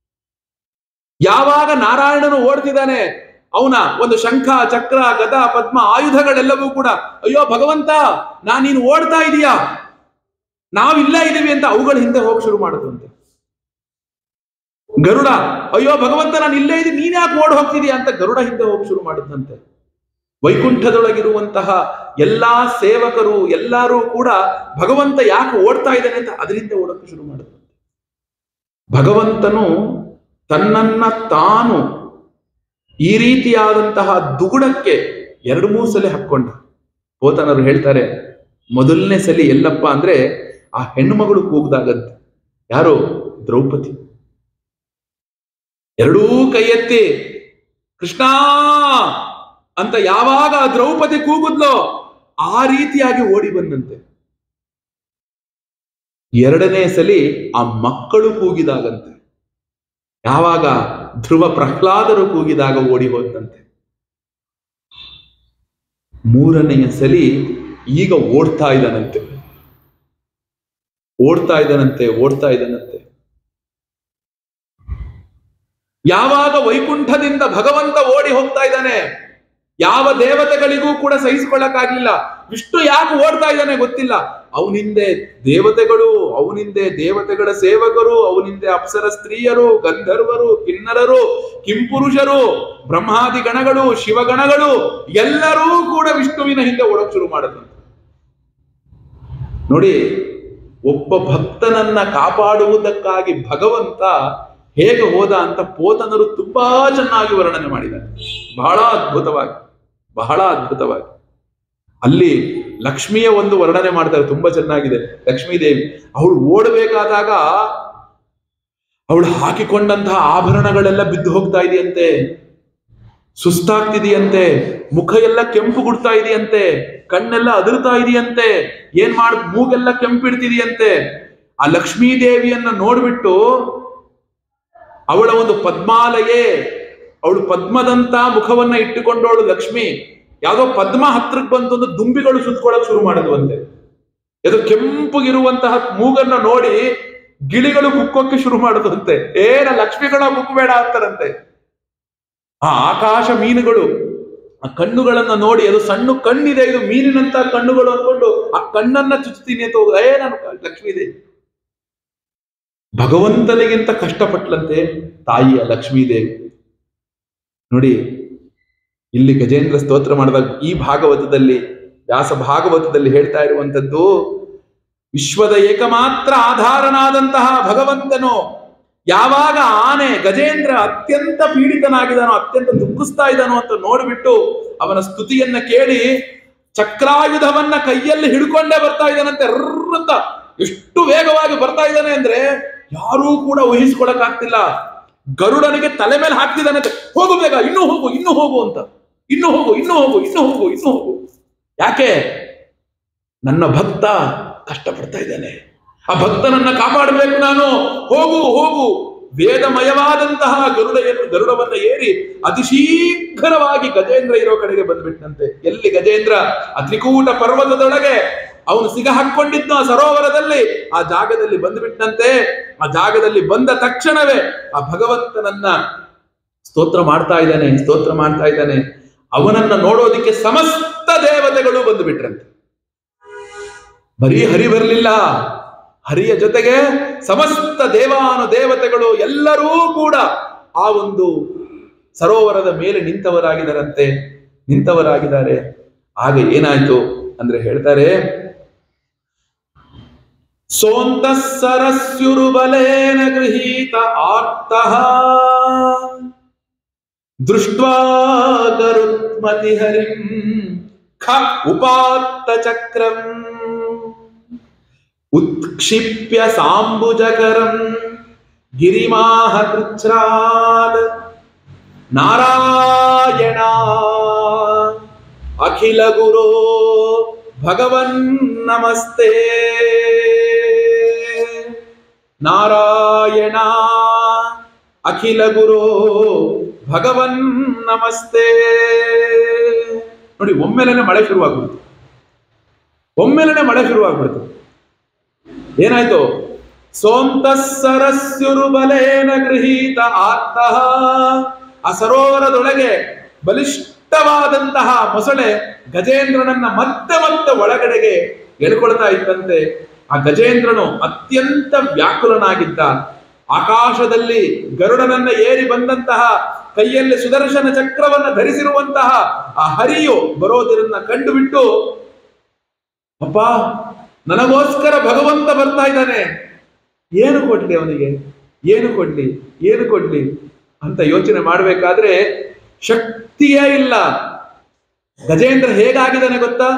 ಯಾವಾಗ ನಾರಾಯಣನು ಓಡ್ತಿದ್ದಾನೆ ಅವನ ಒಂದು ಶಂಖ ಚಕ್ರ ಗದ ಪದ್ಮ ಆಯುಧಗಳೆಲ್ಲವೂ ಕೂಡ ಅಯ್ಯೋ ಭಗವಂತ ನಾ ನೀನು ಓಡ್ತಾ ಇದೀಯಾ ನಾವಿಲ್ಲ ಇದೀವಿ ಅಂತ ಅವುಗಳ ಹಿಂದೆ ಹೋಗಿ ಶುರು ಮಾಡುದಂತೆ ಗರುಡ ಅಯ್ಯೋ ಭಗವಂತ ನಾನು ಇಲ್ಲೇ ಇದ್ದೀನಿ ನೀನ್ ಯಾಕೆ ಓಡ್ ಹೋಗ್ತಿದೀಯ ಅಂತ ಗರುಡ ಹಿಂದೆ ಹೋಗಿ ಶುರು ಮಾಡಿದಂತೆ ವೈಕುಂಠದೊಳಗಿರುವಂತಹ ಎಲ್ಲಾ ಸೇವಕರು ಎಲ್ಲರೂ ಕೂಡ ಭಗವಂತ ಯಾಕೆ ಓಡ್ತಾ ಇದ್ದಾನೆ ಅಂತ ಅದರಿಂದ ಓಡಕ್ಕೆ ಶುರು ಮಾಡಿದಂತೆ ಭಗವಂತನು ತನ್ನನ್ನ ತಾನು ಈ ರೀತಿಯಾದಂತಹ ದುಗುಡಕ್ಕೆ ಎರಡು ಮೂರು ಸಲ ಹಾಕೊಂಡ ಪೋತನರು ಹೇಳ್ತಾರೆ ಮೊದಲನೇ ಸಲಿ ಎಲ್ಲಪ್ಪ ಅಂದ್ರೆ ಆ ಹೆಣ್ಣು ಮಗಳು ಕೂಗ್ದಾಗಂತೆ ಯಾರು ದ್ರೌಪದಿ ಎರಡೂ ಕೈ ಎತ್ತಿ ಕೃಷ್ಣ ಅಂತ ಯಾವಾಗ ಆ ದ್ರೌಪದಿ ಕೂಗುದ್ಲೋ ಆ ರೀತಿಯಾಗಿ ಓಡಿ ಬಂದಂತೆ ಎರಡನೇ ಸಲಿ ಆ ಮಕ್ಕಳು ಕೂಗಿದಾಗಂತೆ ಯಾವಾಗ ಧ್ರುವ ಪ್ರಹ್ಲಾದರು ಕೂಗಿದಾಗ ಓಡಿ ಹೋದಂತೆ ಮೂರನೆಯ ಸಲಿ ಈಗ ಓಡ್ತಾ ಇದ್ದಾನಂತೆ ಓಡ್ತಾ ಇದ್ದಾನಂತೆ ಓಡ್ತಾ ಇದ್ದಾನಂತೆ ಯಾವಾಗ ವೈಕುಂಠದಿಂದ ಭಗವಂತ ಓಡಿ ಹೋಗ್ತಾ ಇದ್ದಾನೆ ಯಾವ ದೇವತೆಗಳಿಗೂ ಕೂಡ ಸಹಿಸಿಕೊಳ್ಳಕ್ಕಾಗ್ಲಿಲ್ಲ ವಿಷ್ಣು ಯಾಕೆ ಓಡ್ತಾ ಇದ್ದಾನೆ ಗೊತ್ತಿಲ್ಲ ಅವನಿಂದೆ ದೇವತೆಗಳು ಅವನಿಂದೆ ದೇವತೆಗಳ ಸೇವಕರು ಅವನಿಂದೆ ಅಪ್ಸರ ಸ್ತ್ರೀಯರು ಗಂಧರ್ವರು ಕಿನ್ನರರು ಕಿಂಪುರುಷರು ಬ್ರಹ್ಮಾದಿ ಗಣಗಳು ಶಿವಗಣಗಳು ಎಲ್ಲರೂ ಕೂಡ ವಿಷ್ಣುವಿನ ಹಿಂದೆ ಓಡಕ್ ಶುರು ಮಾಡಿದಂತೆ ನೋಡಿ ಒಬ್ಬ ಭಕ್ತನನ್ನ ಕಾಪಾಡುವುದಕ್ಕಾಗಿ ಭಗವಂತ ಹೇಗೆ ಹೋದ ಅಂತ ಪೋತನರು ತುಂಬಾ ಚೆನ್ನಾಗಿ ವರ್ಣನೆ ಮಾಡಿದ್ದಾರೆ ಬಹಳ ಅದ್ಭುತವಾಗಿ ಬಹಳ ಅದ್ಭುತವಾಗಿ ಅಲ್ಲಿ ಲಕ್ಷ್ಮಿಯ ಒಂದು ವರ್ಣನೆ ಮಾಡ್ತಾರೆ ತುಂಬಾ ಚೆನ್ನಾಗಿದೆ ಲಕ್ಷ್ಮೀದೇವಿ ಅವಳು ಓಡಬೇಕಾದಾಗ ಅವಳು ಹಾಕಿಕೊಂಡಂತಹ ಆಭರಣಗಳೆಲ್ಲ ಬಿದ್ದು ಹೋಗ್ತಾ ಇದೆಯಂತೆ ಸುಸ್ತಾಗ್ತಿದೆಯಂತೆ ಮುಖ ಎಲ್ಲ ಕೆಂಪು ಗುಡ್ತಾ ಇದೆಯಂತೆ ಕಣ್ಣೆಲ್ಲ ಅದರ್ತಾ ಇದೆಯಂತೆ ಏನ್ ಮಾಡ್ ಮೂಗೆಲ್ಲ ಕೆಂಪಿಡ್ತಿದೆಯಂತೆ ಆ ಲಕ್ಷ್ಮೀ ದೇವಿಯನ್ನ ನೋಡ್ಬಿಟ್ಟು ಅವಳ ಒಂದು ಪದ್ಮಾಲಯೇ ಅವಳು ಪದ್ಮದಂತ ಮುಖವನ್ನ ಇಟ್ಟುಕೊಂಡವಳು ಲಕ್ಷ್ಮಿ ಯಾವ್ದೋ ಪದ್ಮ ಹತ್ರಕ್ಕೆ ಬಂತು ಒಂದು ದುಂಬಿಗಳು ಸುತ್ಕೊಳಕ್ ಶುರು ಮಾಡಿದ್ವಂತೆ ಅದು ಕೆಂಪಗಿರುವಂತಹ ಮೂಗನ್ನ ನೋಡಿ ಗಿಳಿಗಳು ಕುಕ್ಕೋಕ್ಕೆ ಶುರು ಮಾಡುದಂತೆ ಏನ ಲಕ್ಷ್ಮಿಗಳ ಕುಕ್ಕಬೇಡ ಅಂತಾರಂತೆ ಆ ಆಕಾಶ ಮೀನುಗಳು ಆ ಕಣ್ಣುಗಳನ್ನ ನೋಡಿ ಅದು ಸಣ್ಣ ಕಣ್ಣಿದೆ ಇದು ಮೀನಿನಂತ ಕಣ್ಣುಗಳು ಅನ್ಕೊಂಡು ಆ ಕಣ್ಣನ್ನ ಚುಚ್ತೀನಿ ಅಂತ ಹೋಗ ಏ ನಾನು ಲಕ್ಷ್ಮೀ ದೇವಿ ಭಗವಂತನಿಗಿಂತ ಕಷ್ಟಪಟ್ಲಂತೆ ತಾಯಿಯ ಲಕ್ಷ್ಮೀದೇವಿ ನೋಡಿ ಇಲ್ಲಿ ಗಜೇಂದ್ರ ಸ್ತೋತ್ರ ಮಾಡಿದಾಗ ಈ ಭಾಗವತದಲ್ಲಿ ವ್ಯಾಸ ಭಾಗವತದಲ್ಲಿ ಹೇಳ್ತಾ ಇರುವಂತದ್ದು ವಿಶ್ವದ ಏಕಮಾತ್ರ ಆಧಾರನಾದಂತಹ ಭಗವಂತನು ಯಾವಾಗ ಆನೆ ಗಜೇಂದ್ರ ಅತ್ಯಂತ ಪೀಡಿತನಾಗಿದ್ದಾನೋ ಅತ್ಯಂತ ದುಃಖಿಸ್ತಾ ಇದ್ದಾನೋ ಅಂತ ನೋಡಿಬಿಟ್ಟು ಅವನ ಸ್ತುತಿಯನ್ನ ಕೇಳಿ ಚಕ್ರಾಯುಧವನ್ನ ಕೈಯಲ್ಲಿ ಹಿಡ್ಕೊಂಡೇ ಬರ್ತಾ ಇದ್ದಾನಂತೆ ರರ್ರ್ ಅಂತ ಎಷ್ಟು ವೇಗವಾಗಿ ಬರ್ತಾ ಇದ್ದಾನೆ ಅಂದ್ರೆ ಯಾರೂ ಕೂಡ ಊಹಿಸ್ಕೊಳಕ್ ಆಗ್ತಿಲ್ಲ ಗರುಡನಿಗೆ ತಲೆ ಮೇಲೆ ಹಾಕ್ತಿದ್ದಾನಂತೆ ಹೋಗು ಬೇಗ ಇನ್ನೂ ಹೋಗು ಇನ್ನೂ ಹೋಗು ಅಂತ ಇನ್ನು ಹೋಗು ಇನ್ನು ಹೋಗು ಇನ್ನು ಹೋಗು ಇನ್ನು ಹೋಗು ಯಾಕೆ ನನ್ನ ಭಕ್ತ ಕಷ್ಟಪಡ್ತಾ ಇದ್ದಾನೆ ಆ ಭಕ್ತನನ್ನ ಕಾಪಾಡಬೇಕು ನಾನು ಹೋಗು ಹೋಗು ವೇದಮಯವಾದಂತಹ ಗರುಡೆಯನ್ನು ಗರುಡವನ್ನ ಏರಿ ಅತಿ ಶೀಘ್ರವಾಗಿ ಗಜೇಂದ್ರ ಇರೋ ಕಡೆಗೆ ಬಂದ್ಬಿಟ್ನಂತೆ ಎಲ್ಲಿ ಗಜೇಂದ್ರ ಆ ತ್ರಿಕೂಟ ಪರ್ವತದೊಳಗೆ ಅವನು ಸಿಗ ಹಾಕೊಂಡಿದ್ನು ಆ ಸರೋವರದಲ್ಲಿ ಆ ಜಾಗದಲ್ಲಿ ಬಂದ್ಬಿಟ್ನಂತೆ ಆ ಜಾಗದಲ್ಲಿ ಬಂದ ತಕ್ಷಣವೇ ಆ ಭಗವಂತನನ್ನ ಸ್ತೋತ್ರ ಮಾಡ್ತಾ ಇದ್ದಾನೆ ಸ್ತೋತ್ರ ಮಾಡ್ತಾ ಇದ್ದಾನೆ ಅವನನ್ನ ನೋಡೋದಿಕ್ಕೆ ಸಮಸ್ತ ದೇವತೆಗಳು ಬಂದು ಬಿಟ್ರಂತೆ ಬರೀ ಹರಿ ಬರಲಿಲ್ಲ ಹರಿಯ ಜೊತೆಗೆ ಸಮಸ್ತ ದೇವಾನು ದೇವತೆಗಳು ಎಲ್ಲರೂ ಕೂಡ ಆ ಒಂದು ಸರೋವರದ ಮೇಲೆ ನಿಂತವರಾಗಿದ್ದಾರಂತೆ ನಿಂತವರಾಗಿದ್ದಾರೆ ಆಗ ಏನಾಯ್ತು ಅಂದ್ರೆ ಹೇಳ್ತಾರೆ ಸೋಂತ ಸರಸ್ಯುರುಬಲೇನ ಗೃಹೀತ ಆರ್ತಃ ದೃಷ್ಟ್ವಾ ಗರುತ್ಮತಿ ಹರಿಂ ಖ ಉಪಾತ್ತ ಚಕ್ರಂ ಉತ್ಕ್ಷಿಪ್ಯ ಸಾಂಬುಜಕರಂ ಗಿರಿಮಾಹ ಕೃಚ್ಛ್ರಾದ್ ನಾರಾಯಣ ಅಖಿಲ ಗುರು ಭಗವನ್ ನಮಸ್ತೆ ನಾರಾಯಣ ಅಖಿಲ ಗುರು ಭಗವನ್ ನಮಸ್ತೆ ನೋಡಿ ಒಮ್ಮೆಲೆನೆ ಮಳೆ ಶುರುವಾಗ್ಬಿಡ್ತು ಒಮ್ಮೆಲೆನೆ ಮಳೆ ಶುರುವಾಗ್ಬಿಡ್ತು ಏನಾಯ್ತು ಸೋಂತ ಸರಸ್ಯುರುಬಲೇನ ಗೃಹೀತ ಆರ್ತಃ ಆ ಸರೋವರದೊಳಗೆ ಬಲಿಷ್ಠವಾದಂತಹ ಮೊಸಳೆ ಗಜೇಂದ್ರನನ್ನ ಮತ್ತೆ ಮತ್ತೆ ಒಳಗಡೆಗೆ ಎಳ್ಕೊಳ್ತಾ ಇತ್ತಂತೆ ಆ ಗಜೇಂದ್ರನು ಅತ್ಯಂತ ವ್ಯಾಕುಲನಾಗಿದ್ದ ಆಕಾಶದಲ್ಲಿ ಗರುಡನನ್ನ ಏರಿ ಬಂದಂತಹ ಕೈಯಲ್ಲಿ ಸುದರ್ಶನ ಚಕ್ರವನ್ನ ಧರಿಸಿರುವಂತಹ ಆ ಹರಿಯು ಬರೋದಿರನ್ನ ಕಂಡುಬಿಟ್ಟು ಅಪ್ಪ ನನಗೋಸ್ಕರ ಭಗವಂತ ಬರ್ತಾ ಇದ್ದಾನೆ ಏನು ಕೊಡ್ಲಿ ಅವನಿಗೆ ಏನು ಕೊಡ್ಲಿ ಏನು ಕೊಡ್ಲಿ ಅಂತ ಯೋಚನೆ ಮಾಡಬೇಕಾದ್ರೆ ಶಕ್ತಿಯೇ ಇಲ್ಲ ಗಜೇಂದ್ರ ಹೇಗಾಗಿದ್ದಾನೆ ಗೊತ್ತಾ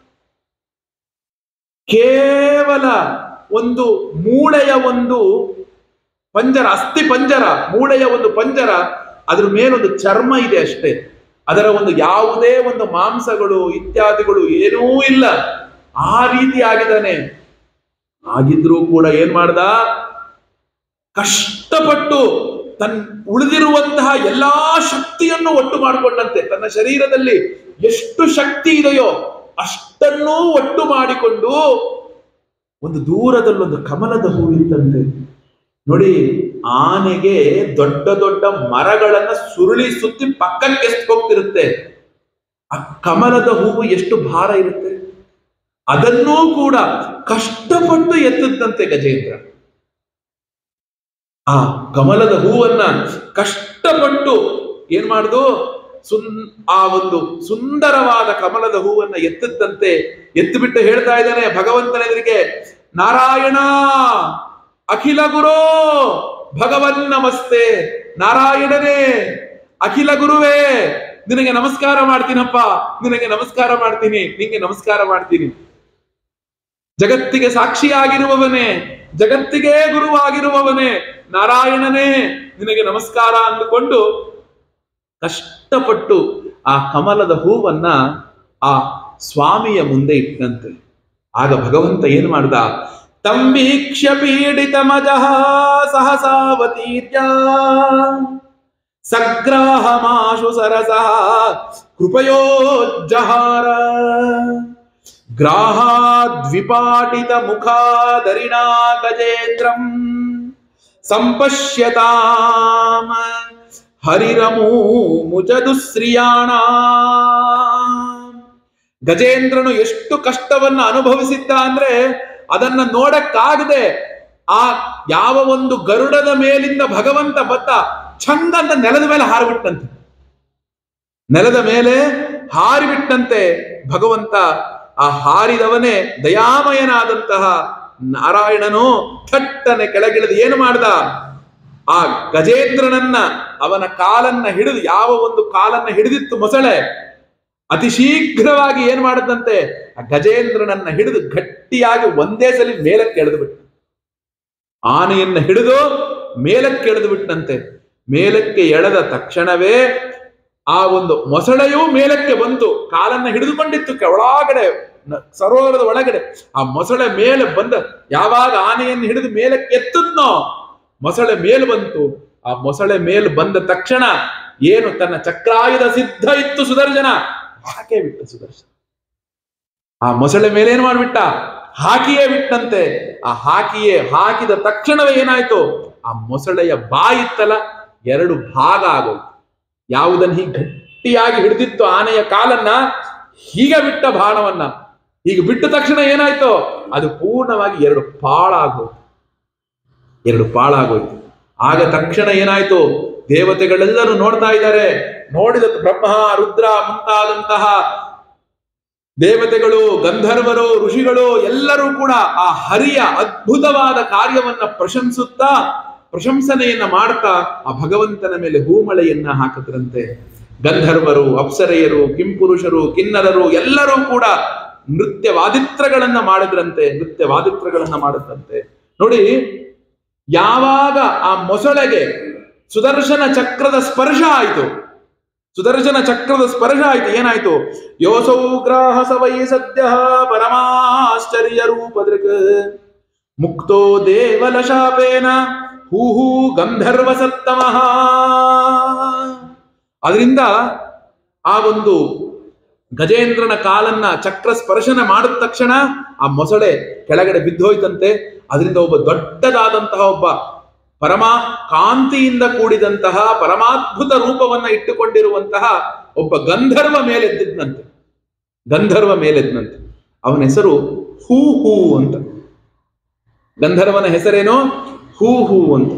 ಕೇವಲ ಒಂದು ಮೂಳೆಯ ಒಂದು ಪಂಜರ ಅಸ್ಥಿ ಪಂಜರ ಮೂಳೆಯ ಒಂದು ಪಂಜರ ಅದ್ರ ಮೇಲೊಂದು ಚರ್ಮ ಇದೆ ಅಷ್ಟೇ ಅದರ ಒಂದು ಯಾವುದೇ ಒಂದು ಮಾಂಸಗಳು ಇತ್ಯಾದಿಗಳು ಏನೂ ಇಲ್ಲ ಆ ರೀತಿ ಆಗಿದ್ದಾನೆ ಆಗಿದ್ರೂ ಕೂಡ ಏನ್ ಮಾಡ್ದ ಕಷ್ಟಪಟ್ಟು ತನ್ ಉಳಿದಿರುವಂತಹ ಎಲ್ಲಾ ಶಕ್ತಿಯನ್ನು ಒಟ್ಟು ಮಾಡಿಕೊಂಡಂತೆ ತನ್ನ ಶರೀರದಲ್ಲಿ ಎಷ್ಟು ಶಕ್ತಿ ಇದೆಯೋ ಅಷ್ಟನ್ನೂ ಒಟ್ಟು ಮಾಡಿಕೊಂಡು ಒಂದು ದೂರದಲ್ಲೊಂದು ಕಮಲದ ಹೂವಿತ್ತಂತೆ ನೋಡಿ ಆನೆಗೆ ದೊಡ್ಡ ದೊಡ್ಡ ಮರಗಳನ್ನ ಸುರುಳಿ ಸುತ್ತಿ ಪಕ್ಕಕ್ಕೆ ಹೋಗ್ತಿರುತ್ತೆ ಆ ಕಮಲದ ಹೂವು ಎಷ್ಟು ಭಾರ ಇರುತ್ತೆ ಅದನ್ನೂ ಕೂಡ ಕಷ್ಟಪಟ್ಟು ಎತ್ತದಂತೆ ಗಜೇಂದ್ರ ಆ ಕಮಲದ ಹೂವನ್ನ ಕಷ್ಟಪಟ್ಟು ಏನ್ ಮಾಡುದು ಸುನ್ ಆ ಒಂದು ಸುಂದರವಾದ ಕಮಲದ ಹೂವನ್ನ ಎತ್ತದಂತೆ ಎತ್ತು ಬಿಟ್ಟು ಹೇಳ್ತಾ ಇದ್ದಾನೆ ಭಗವಂತನ ಎದುರಿಗೆ ನಾರಾಯಣ ಅಖಿಲ ಗುರು ಭಗವನ್ ನಮಸ್ತೆ ನಾರಾಯಣನೇ ಅಖಿಲ ಗುರುವೇ ನಿನಗೆ ನಮಸ್ಕಾರ ಮಾಡ್ತೀನಪ್ಪ ನಿನಗೆ ನಮಸ್ಕಾರ ಮಾಡ್ತೀನಿ ನಿಂಗೆ ನಮಸ್ಕಾರ ಮಾಡ್ತೀನಿ ಜಗತ್ತಿಗೆ ಸಾಕ್ಷಿಯಾಗಿರುವವನೇ ಜಗತ್ತಿಗೆ ಗುರುವಾಗಿರುವವನೇ ನಾರಾಯಣನೇ ನಿನಗೆ ನಮಸ್ಕಾರ ಅಂದುಕೊಂಡು ಕಷ್ಟಪಟ್ಟು ಆ ಕಮಲದ ಹೂವನ್ನ ಆ ಸ್ವಾಮಿಯ ಮುಂದೆ ಇಟ್ಟಂತೆ ಆಗ ಭಗವಂತ ಏನು ಮಾಡ್ದ ತಂಬೀಕ್ಷ್ಯ ಪೀಡಿತ ಮಜಃ ಸಹಸಾವತೀರ್ಯ ಸಗ್ರಾಹಮಾಶು ಸರಸಃ ಕೃಪಯೋಜ್ಜಹಾರ ಗ್ರಾಹಾದ್ವಿಪಾಟಿತ ಮುಖಾದರಿಣಾ ಗಜೇಂದ್ರಂ ಸಂಪಶ್ಯತಾಮ ಹರಿರಮೂ ಮುಜದುಶ್ರಿಯಾಣ ಗಜೇಂದ್ರನು ಎಷ್ಟು ಕಷ್ಟವನ್ನ ಅನುಭವಿಸಿದ್ದ ಅಂದ್ರೆ ಅದನ್ನ ನೋಡಕ್ಕಾಗದೆ ಆ ಯಾವ ಒಂದು ಗರುಡದ ಮೇಲಿಂದ ಭಗವಂತ ಬತ್ತ ಚಂದಂತ ನೆಲದ ಮೇಲೆ ಹಾರಿಬಿಟ್ಟಂತೆ ನೆಲದ ಮೇಲೆ ಹಾರಿಬಿಟ್ಟಂತೆ ಭಗವಂತ ಆ ಹಾರಿದವನೇ ದಯಾಮಯನಾದಂತಹ ನಾರಾಯಣನು ಥಟ್ಟನೆ ಕೆಳಗಿಳಿದು ಏನು ಮಾಡ್ದ ಆ ಗಜೇಂದ್ರನನ್ನ ಅವನ ಕಾಲನ್ನ ಹಿಡಿದು ಯಾವ ಒಂದು ಕಾಲನ್ನ ಹಿಡಿದಿತ್ತು ಮೊಸಳೆ ಅತಿ ಶೀಘ್ರವಾಗಿ ಏನ್ ಮಾಡದಂತೆ ಆ ಗಜೇಂದ್ರನನ್ನ ಹಿಡಿದು ಗಟ್ಟಿಯಾಗಿ ಒಂದೇ ಸಲ ಮೇಲಕ್ಕೆ ಎಳೆದು ಬಿಟ್ಟು ಆನೆಯನ್ನ ಹಿಡಿದು ಮೇಲಕ್ಕೆ ಎಳೆದು ಬಿಟ್ಟಂತೆ ಮೇಲಕ್ಕೆ ಎಳೆದ ತಕ್ಷಣವೇ ಆ ಒಂದು ಮೊಸಳೆಯೂ ಮೇಲಕ್ಕೆ ಬಂತು ಕಾಲನ್ನ ಹಿಡಿದುಕೊಂಡಿತ್ತು ಕೆ- ಒಳಗಡೆ ನ- ಸರೋವರದ ಒಳಗಡೆ ಆ ಮೊಸಳೆ ಮೇಲೆ ಬಂದ ಯಾವಾಗ ಆನೆಯನ್ನು ಹಿಡಿದು ಮೇಲಕ್ಕೆ ಎತ್ತದ್ನೋ ಮೊಸಳೆ ಮೇಲ್ ಬಂತು ಆ ಮೊಸಳೆ ಮೇಲ್ ಬಂದ ತಕ್ಷಣ ಏನು ತನ್ನ ಚಕ್ರಾಯುಧ ಸಿದ್ಧ ಇತ್ತು ಸುದರ್ಶನ ಹಾಕೇ ಬಿಟ್ಟ ಸುದರ್ಶನ ಆ ಮೊಸಳೆ ಮೇಲೆ ಏನ್ ಮಾಡ್ಬಿಟ್ಟ ಹಾಕಿಯೇ ಬಿಟ್ಟಂತೆ ಆ ಹಾಕಿಯೇ ಹಾಕಿದ ತಕ್ಷಣವೇ ಏನಾಯ್ತು ಆ ಮೊಸಳೆಯ ಬಾಯಿತ್ತಲ್ಲ ಎರಡು ಭಾಗ ಆಗೋಯ್ತು ಯಾವುದನ್ನ ಹೀಗೆ ಗಟ್ಟಿಯಾಗಿ ಹಿಡಿದಿತ್ತು ಆನೆಯ ಕಾಲನ್ನ ಹೀಗೆ ಬಿಟ್ಟ ಬಾಣವನ್ನ ಹೀಗೆ ಬಿಟ್ಟ ತಕ್ಷಣ ಏನಾಯ್ತು ಅದು ಪೂರ್ಣವಾಗಿ ಎರಡು ಪಾಳಾಗೋಯ್ತು ಎರಡು ಪಾಳಾಗೋಯ್ತು ಆಗ ತಕ್ಷಣ ಏನಾಯ್ತು ದೇವತೆಗಳೆಲ್ಲರೂ ನೋಡ್ತಾ ಇದ್ದಾರೆ ನೋಡಿದ ಬ್ರಹ್ಮ ರುದ್ರ ಮುಂತಾದಂತಹ ದೇವತೆಗಳು ಗಂಧರ್ವರು ಋಷಿಗಳು ಎಲ್ಲರೂ ಕೂಡ ಆ ಹರಿಯ ಅದ್ಭುತವಾದ ಕಾರ್ಯವನ್ನ ಪ್ರಶಂಸುತ್ತಾ ಪ್ರಶಂಸನೆಯನ್ನ ಮಾಡ್ತಾ ಆ ಭಗವಂತನ ಮೇಲೆ ಹೂಮಳೆಯನ್ನ ಹಾಕಿದ್ರಂತೆ ಗಂಧರ್ವರು ಅಪ್ಸರೆಯರು ಕಿಂಪುರುಷರು ಕಿನ್ನರರು ಎಲ್ಲರೂ ಕೂಡ ನೃತ್ಯ ವಾದಿತ್ರಗಳನ್ನ ಮಾಡಿದ್ರಂತೆ ನೃತ್ಯ ವಾದಿತ್ರಗಳನ್ನ ಮಾಡಿದ್ರಂತೆ ನೋಡಿ ಯಾವಾಗ ಆ ಮೊಸಳೆಗೆ ಸುದರ್ಶನ ಚಕ್ರದ ಸ್ಪರ್ಶ ಆಯಿತು ಸುದರ್ಶನ ಚಕ್ರದ ಸ್ಪರ್ಶ ಆಯ್ತು ಏನಾಯ್ತು ಯೋಸೌ ಗ್ರಾಹ ಸವೈ ಸದ್ಯ ಪರಮಾಶ್ಚರ್ಯ ರೂಪದೃಕ್ ಮುಕ್ತೋ ದೇವಲ ಶಾಪೇನ ಹೂಹೂ ಗಂಧರ್ವ ಸತ್ತಮಃ ಅದರಿಂದ ಆ ಒಂದು ಗಜೇಂದ್ರನ ಕಾಲನ್ನ ಚಕ್ರ ಸ್ಪರ್ಶನ ಮಾಡಿದ ತಕ್ಷಣ ಆ ಮೊಸಳೆ ಕೆಳಗಡೆ ಬಿದ್ದೋಯ್ತಂತೆ ಅದರಿಂದ ಒಬ್ಬ ದೊಡ್ಡದಾದಂತಹ ಒಬ್ಬ ಪರಮ ಕಾಂತಿಯಿಂದ ಕೂಡಿದಂತಹ ಪರಮಾದ್ಭುತ ರೂಪವನ್ನ ಇಟ್ಟುಕೊಂಡಿರುವಂತಹ ಒಬ್ಬ ಗಂಧರ್ವ ಮೇಲೆದ್ದಿದ್ನಂತೆ ಗಂಧರ್ವ ಮೇಲೆದ್ನಂತೆ ಅವನ ಹೆಸರು ಹೂ ಹೂ ಅಂತ ಗಂಧರ್ವನ ಹೆಸರೇನೋ ಹೂ ಹೂ ಅಂತ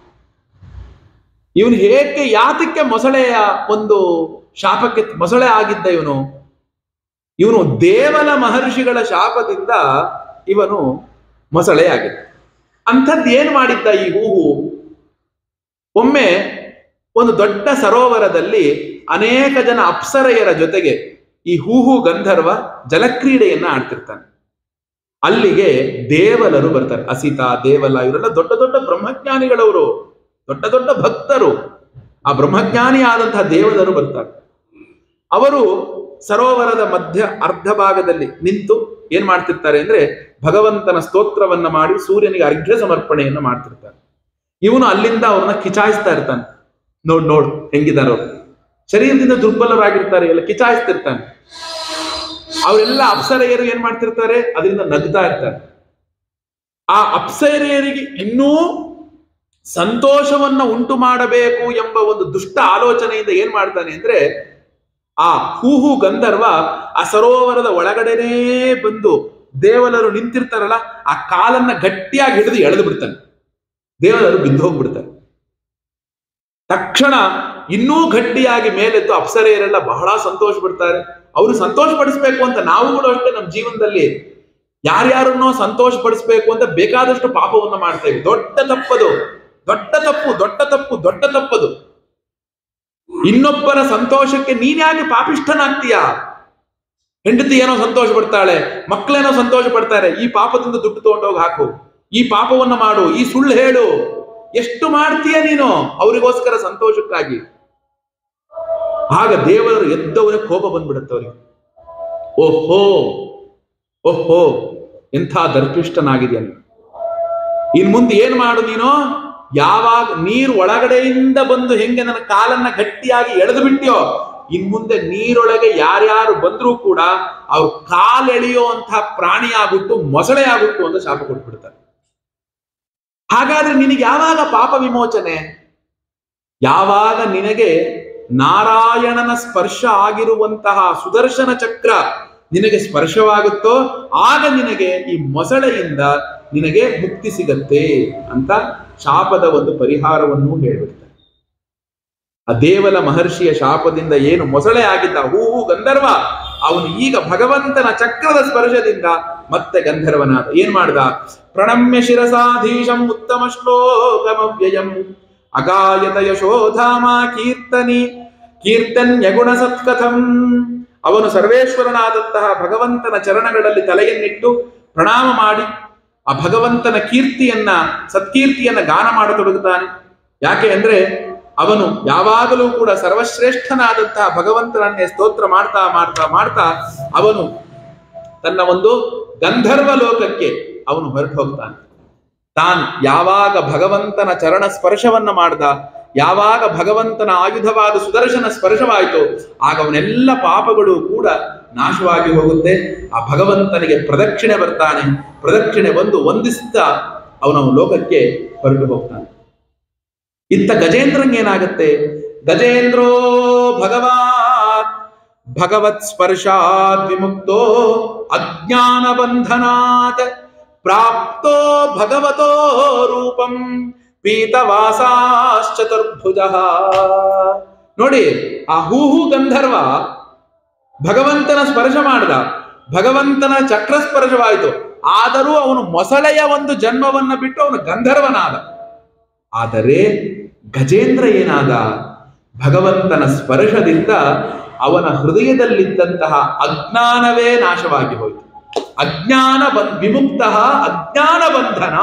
ಇವನು ಹೇಗೆ ಯಾತಕ್ಕೆ ಮೊಸಳೆಯ ಒಂದು ಶಾಪಕ್ಕೆ ಮೊಸಳೆ ಆಗಿದ್ದ ಇವನು ಇವನು ದೇವಲ ಮಹರ್ಷಿಗಳ ಶಾಪದಿಂದ ಇವನು ಮೊಸಳೆ ಆಗಿದ್ದ ಅಂಥದ್ದು ಏನು ಮಾಡಿದ್ದ ಈ ಹೂವು ಒಮ್ಮೆ ಒಂದು ದೊಡ್ಡ ಸರೋವರದಲ್ಲಿ ಅನೇಕ ಜನ ಅಪ್ಸರೆಯರ ಜೊತೆಗೆ ಈ ಹೂಹು ಗಂಧರ್ವ ಜಲಕ್ರೀಡೆಯನ್ನ ಆಡ್ತಿರ್ತಾನೆ ಅಲ್ಲಿಗೆ ದೇವಲರು ಬರ್ತಾರೆ ಅಸಿತ ದೇವಲ ಇವರೆಲ್ಲ ದೊಡ್ಡ ದೊಡ್ಡ ಬ್ರಹ್ಮಜ್ಞಾನಿಗಳವರು ದೊಡ್ಡ ದೊಡ್ಡ ಭಕ್ತರು ಆ ಬ್ರಹ್ಮಜ್ಞಾನಿ ಆದಂತಹ ದೇವಲರು ಬರ್ತಾರೆ ಅವರು ಸರೋವರದ ಮಧ್ಯ ಅರ್ಧ ಭಾಗದಲ್ಲಿ ನಿಂತು ಏನ್ ಮಾಡ್ತಿರ್ತಾರೆ ಅಂದ್ರೆ ಭಗವಂತನ ಸ್ತೋತ್ರವನ್ನ ಮಾಡಿ ಸೂರ್ಯನಿಗೆ ಅರ್ಘ್ಯ ಸಮರ್ಪಣೆಯನ್ನ ಮಾಡ್ತಿರ್ತಾರೆ ಇವನು ಅಲ್ಲಿಂದ ಅವ್ರನ್ನ ಕಿಚಾಯಿಸ್ತಾ ಇರ್ತಾನೆ ನೋಡ್ ನೋಡ್ ಹೆಂಗಿದಾರೋ ಶರೀರದಿಂದ ದುರ್ಬಲರಾಗಿರ್ತಾರೆ ಎಲ್ಲ ಕಿಚಾಯಿಸ್ತಿರ್ತಾನೆ ಅವರೆಲ್ಲ ಅಪ್ಸರೆಯರು ಏನ್ ಮಾಡ್ತಿರ್ತಾರೆ ಅದರಿಂದ ನಗ್ತಾ ಇರ್ತಾರೆ ಆ ಅಪ್ಸರೆಯರಿಗೆ ಇನ್ನೂ ಸಂತೋಷವನ್ನ ಉಂಟು ಮಾಡಬೇಕು ಎಂಬ ಒಂದು ದುಷ್ಟ ಆಲೋಚನೆಯಿಂದ ಏನ್ ಮಾಡ್ತಾನೆ ಅಂದ್ರೆ ಆ ಹೂಹು ಗಂಧರ್ವ ಆ ಸರೋವರದ ಒಳಗಡೆನೇ ಬಂದು ದೇವಲರು ನಿಂತಿರ್ತಾರಲ್ಲ ಆ ಕಾಲನ್ನ ಗಟ್ಟಿಯಾಗಿ ಹಿಡಿದು ಎಳೆದು ಬಿಡ್ತಾನೆ ದೇವಲರು ಬಿದ್ದು ಹೋಗ್ಬಿಡ್ತಾರೆ ತಕ್ಷಣ ಇನ್ನೂ ಗಟ್ಟಿಯಾಗಿ ಮೇಲೆದ್ದು ಅಪ್ಸರೆಯರೆಲ್ಲ ಬಹಳ ಸಂತೋಷ ಪಡ್ತಾರೆ ಅವರು ಸಂತೋಷ ಪಡಿಸ್ಬೇಕು ಅಂತ ನಾವು ಕೂಡ ಅಷ್ಟೇ ನಮ್ಮ ಜೀವನದಲ್ಲಿ ಯಾರ್ಯಾರನ್ನೋ ಸಂತೋಷ ಪಡಿಸ್ಬೇಕು ಅಂತ ಬೇಕಾದಷ್ಟು ಪಾಪವನ್ನ ಮಾಡ್ತೇವೆ ದೊಡ್ಡ ತಪ್ಪದು ದೊಡ್ಡ ತಪ್ಪು ದೊಡ್ಡ ತಪ್ಪು ದೊಡ್ಡ ತಪ್ಪದು ಇನ್ನೊಬ್ಬರ ಸಂತೋಷಕ್ಕೆ ನೀನ್ಯಾಕೆ ಪಾಪಿಷ್ಠನಾಗ್ತೀಯಾ ಹೆಂಡತಿ ಏನೋ ಸಂತೋಷ ಪಡ್ತಾಳೆ ಮಕ್ಕಳೇನೋ ಸಂತೋಷ ಪಡ್ತಾರೆ ಈ ಪಾಪದಿಂದ ದುಡ್ಡು ತಗೊಂಡೋಗಿ ಹಾಕು ಈ ಪಾಪವನ್ನ ಮಾಡು ಈ ಸುಳ್ಳು ಹೇಳು ಎಷ್ಟು ಮಾಡ್ತೀಯ ನೀನು ಅವರಿಗೋಸ್ಕರ ಸಂತೋಷಕ್ಕಾಗಿ ಆಗ ದೇವರು ಎದ್ದವರ ಕೋಪ ಬಂದ್ಬಿಡುತ್ತೆ ಅವರಿಗೆ ಓಹೋ ಓಹೋ ಎಂಥ ದರ್ಪಿಷ್ಟನಾಗಿದೆಯಲ್ಲ ಇನ್ ಮುಂದೆ ಏನ್ ಮಾಡು ನೀನು ಯಾವಾಗ ನೀರು ಒಳಗಡೆಯಿಂದ ಬಂದು ಹೆಂಗೆ ನನ್ನ ಕಾಲನ್ನ ಗಟ್ಟಿಯಾಗಿ ಎಳೆದು ಬಿಟ್ಟಿಯೋ ಇನ್ ಮುಂದೆ ನೀರೊಳಗೆ ಯಾರ್ಯಾರು ಬಂದರೂ ಕೂಡ ಅವ್ರು ಕಾಲೆಳೆಯುವಂತಹ ಪ್ರಾಣಿ ಆಗ್ಬಿಟ್ಟು ಮೊಸಳೆ ಆಗ್ಬಿಟ್ಟು ಅಂತ ಶಾಪ ಕೊಟ್ಬಿಡ್ತಾರೆ ಹಾಗಾದ್ರೆ ನಿನಗೆ ಯಾವಾಗ ಪಾಪ ವಿಮೋಚನೆ ಯಾವಾಗ ನಿನಗೆ ನಾರಾಯಣನ ಸ್ಪರ್ಶ ಆಗಿರುವಂತಹ ಸುದರ್ಶನ ಚಕ್ರ ನಿನಗೆ ಸ್ಪರ್ಶವಾಗುತ್ತೋ ಆಗ ನಿನಗೆ ಈ ಮೊಸಳೆಯಿಂದ ನಿನಗೆ ಮುಕ್ತಿ ಸಿಗತ್ತೆ ಅಂತ ಶಾಪದ ಒಂದು ಪರಿಹಾರವನ್ನು ಹೇಳ್ಬಿಡ್ತಾರೆ ಆ ದೇವಲ ಮಹರ್ಷಿಯ ಶಾಪದಿಂದ ಏನು ಮೊಸಳೆ ಆಗಿದ್ದ ಹೂವು ಗಂಧರ್ವ ಅವನು ಈಗ ಭಗವಂತನ ಚಕ್ರದ ಸ್ಪರ್ಶದಿಂದ ಮತ್ತೆ ಗಂಧರ್ವನಾದ ಏನ್ ಮಾಡ್ದ ಪ್ರಣಮ್ಯ ಶಿರಸಾಧೀಶಂ ಉತ್ತಮ ಶ್ಲೋಕಮವ್ಯಯಂ ಅಗಾಯತ ಯಶೋಧಾಮ ಕೀರ್ತನಿ ಕೀರ್ತನ್ಯ ಗುಣ ಸತ್ಕಥಂ ಅವನು ಸರ್ವೇಶ್ವರನಾದಂತಹ ಭಗವಂತನ ಚರಣಗಳಲ್ಲಿ ತಲೆಯನ್ನಿಟ್ಟು ಪ್ರಣಾಮ ಮಾಡಿ ಆ ಭಗವಂತನ ಕೀರ್ತಿಯನ್ನ ಸತ್ಕೀರ್ತಿಯನ್ನ ಗಾನ ಮಾಡತೊಡಗುತ್ತಾನೆ ಯಾಕೆ ಅಂದ್ರೆ ಅವನು ಯಾವಾಗಲೂ ಕೂಡ ಸರ್ವಶ್ರೇಷ್ಠನಾದಂತಹ ಭಗವಂತನನ್ನೇ ಸ್ತೋತ್ರ ಮಾಡ್ತಾ ಮಾಡ್ತಾ ಮಾಡ್ತಾ ಅವನು ತನ್ನ ಒಂದು ಗಂಧರ್ವ ಲೋಕಕ್ಕೆ ಅವನು ಹೊರಟು ಹೋಗ್ತಾನೆ ತಾನು ಯಾವಾಗ ಭಗವಂತನ ಚರಣ ಸ್ಪರ್ಶವನ್ನ ಮಾಡ್ದ ಯಾವಾಗ ಭಗವಂತನ ಆಯುಧವಾದ ಸುದರ್ಶನ ಸ್ಪರ್ಶವಾಯಿತು ಆಗ ಅವನೆಲ್ಲ ಪಾಪಗಳು ಕೂಡ ನಾಶವಾಗಿ ಹೋಗುತ್ತೆ ಆ ಭಗವಂತನಿಗೆ ಪ್ರದಕ್ಷಿಣೆ ಬರ್ತಾನೆ ಪ್ರದಕ್ಷಿಣೆ ಬಂದು ವಂದಿಸ್ತಾ ಅವನ ಲೋಕಕ್ಕೆ ಹೊರಟು ಹೋಗ್ತಾನೆ ಇತ್ತ ಗಜೇಂದ್ರಂಗೇನಾಗತ್ತೆ ಗಜೇಂದ್ರೋ ಭಗವಾತ್ ಭಗವತ್ ಸ್ಪರ್ಶಾದ್ ವಿಮುಕ್ತೋ ಅಜ್ಞಾನ ಬಂಧನಾತ್ ಪ್ರಾಪ್ತೋ ಭಗವತೋ ರೂಪಂ ಪೀತವಾಸಾಶ್ಚತುರ್ಭುಜ ನೋಡಿ ಆ ಹೂಹು ಗಂಧರ್ವ ಭಗವಂತನ ಸ್ಪರ್ಶ ಮಾಡಿದ ಭಗವಂತನ ಚಕ್ರ ಸ್ಪರ್ಶವಾಯಿತು ಆದರೂ ಅವನು ಮೊಸಳೆಯ ಒಂದು ಜನ್ಮವನ್ನ ಬಿಟ್ಟು ಅವನು ಗಂಧರ್ವನಾದ ಆದರೆ ಗಜೇಂದ್ರ ಏನಾದ ಭಗವಂತನ ಸ್ಪರ್ಶದಿಂದ ಅವನ ಹೃದಯದಲ್ಲಿದ್ದಂತಹ ಅಜ್ಞಾನವೇ ನಾಶವಾಗಿ ಹೋಯಿತು ಅಜ್ಞಾನ ಬನ್ ವಿಮುಕ್ತ ಅಜ್ಞಾನ ಬಂಧನ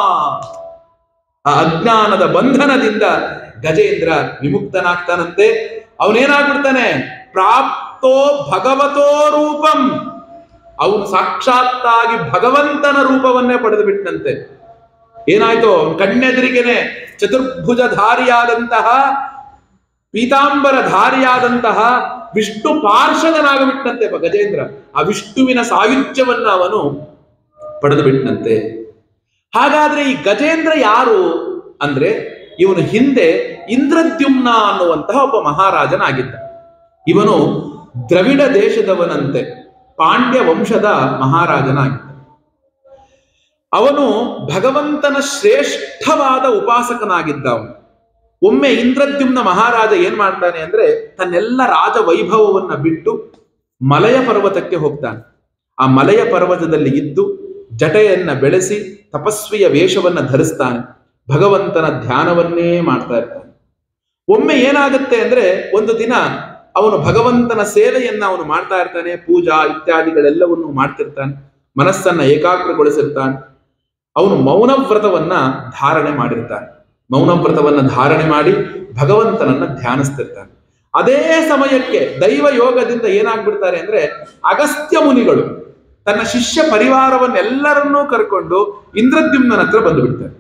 ಆ ಅಜ್ಞಾನದ ಬಂಧನದಿಂದ ಗಜೇಂದ್ರ ವಿಮುಕ್ತನಾಗ್ತಾನಂತೆ ಅವನೇನಾಗ್ಬಿಡ್ತಾನೆ ಪ್ರಾಪ್ತೋ ಭಗವತೋ ರೂಪಂ ಅವನು ಸಾಕ್ಷಾತ್ತಾಗಿ ಭಗವಂತನ ರೂಪವನ್ನೇ ಪಡೆದು ಬಿಟ್ಟಂತೆ ಏನಾಯ್ತು ಅವನ ಕಣ್ಣೆದುರಿಗೆನೆ ಚತುರ್ಭುಜಧಾರಿಯಾದಂತಹ ಪೀತಾಂಬರ ಧಾರಿಯಾದಂತಹ ವಿಷ್ಣು ಪಾರ್ಷದನಾಗಬಿಟ್ಟಂತೆ ಪ- ಗಜೇಂದ್ರ ಆ ವಿಷ್ಣುವಿನ ಸಾಯುಜ್ಯವನ್ನ ಅವನು ಪಡೆದು ಬಿಟ್ಟಂತೆ ಹಾಗಾದ್ರೆ ಈ ಗಜೇಂದ್ರ ಯಾರು ಅಂದ್ರೆ ಇವನು ಹಿಂದೆ ಇಂದ್ರದ್ಯುಮ್ನ ಅನ್ನುವಂತಹ ಒಬ್ಬ ಮಹಾರಾಜನಾಗಿದ್ದ ಇವನು ದ್ರವಿಡ ದೇಶದವನಂತೆ ಪಾಂಡ್ಯ ವಂಶದ ಮಹಾರಾಜನಾಗಿದ್ದ ಅವನು ಭಗವಂತನ ಶ್ರೇಷ್ಠವಾದ ಉಪಾಸಕನಾಗಿದ್ದ ಅವನು ಒಮ್ಮೆ ಇಂದ್ರದ್ಯುಮ್ನ ಮಹಾರಾಜ ಏನ್ ಮಾಡ್ತಾನೆ ಅಂದ್ರೆ ತನ್ನೆಲ್ಲ ರಾಜ ವೈಭವವನ್ನ ಬಿಟ್ಟು ಮಲಯ ಪರ್ವತಕ್ಕೆ ಹೋಗ್ತಾನೆ ಆ ಮಲಯ ಪರ್ವತದಲ್ಲಿ ಇದ್ದು ಜಟೆಯನ್ನ ಬೆಳೆಸಿ ತಪಸ್ವಿಯ ವೇಷವನ್ನ ಧರಿಸ್ತಾನೆ ಭಗವಂತನ ಧ್ಯಾನವನ್ನೇ ಮಾಡ್ತಾ ಇರ್ತಾನೆ ಒಮ್ಮೆ ಏನಾಗುತ್ತೆ ಅಂದ್ರೆ ಒಂದು ದಿನ ಅವನು ಭಗವಂತನ ಸೇವೆಯನ್ನ ಅವನು ಮಾಡ್ತಾ ಇರ್ತಾನೆ ಪೂಜಾ ಇತ್ಯಾದಿಗಳೆಲ್ಲವನ್ನು ಮಾಡ್ತಿರ್ತಾನೆ ಮನಸ್ಸನ್ನ ಏಕಾಗ್ರಗೊಳಿಸಿರ್ತಾನೆ ಅವನು ಮೌನವ್ರತವನ್ನ ಧಾರಣೆ ಮಾಡಿರ್ತಾನೆ ಮೌನವ್ರತವನ್ನ ಧಾರಣೆ ಮಾಡಿ ಭಗವಂತನನ್ನ ಧ್ಯಾನಿಸ್ತಿರ್ತಾನೆ ಅದೇ ಸಮಯಕ್ಕೆ ದೈವ ಯೋಗದಿಂದ ಏನಾಗ್ಬಿಡ್ತಾರೆ ಅಂದ್ರೆ ಅಗಸ್ತ್ಯ ಮುನಿಗಳು ತನ್ನ ಶಿಷ್ಯ ಪರಿವಾರವನ್ನೆಲ್ಲರನ್ನೂ ಕರ್ಕೊಂಡು ಇಂದ್ರದ್ಯುಮ್ನ ಹತ್ರ ಬಂದು ಬಿಡ್ತಾರೆ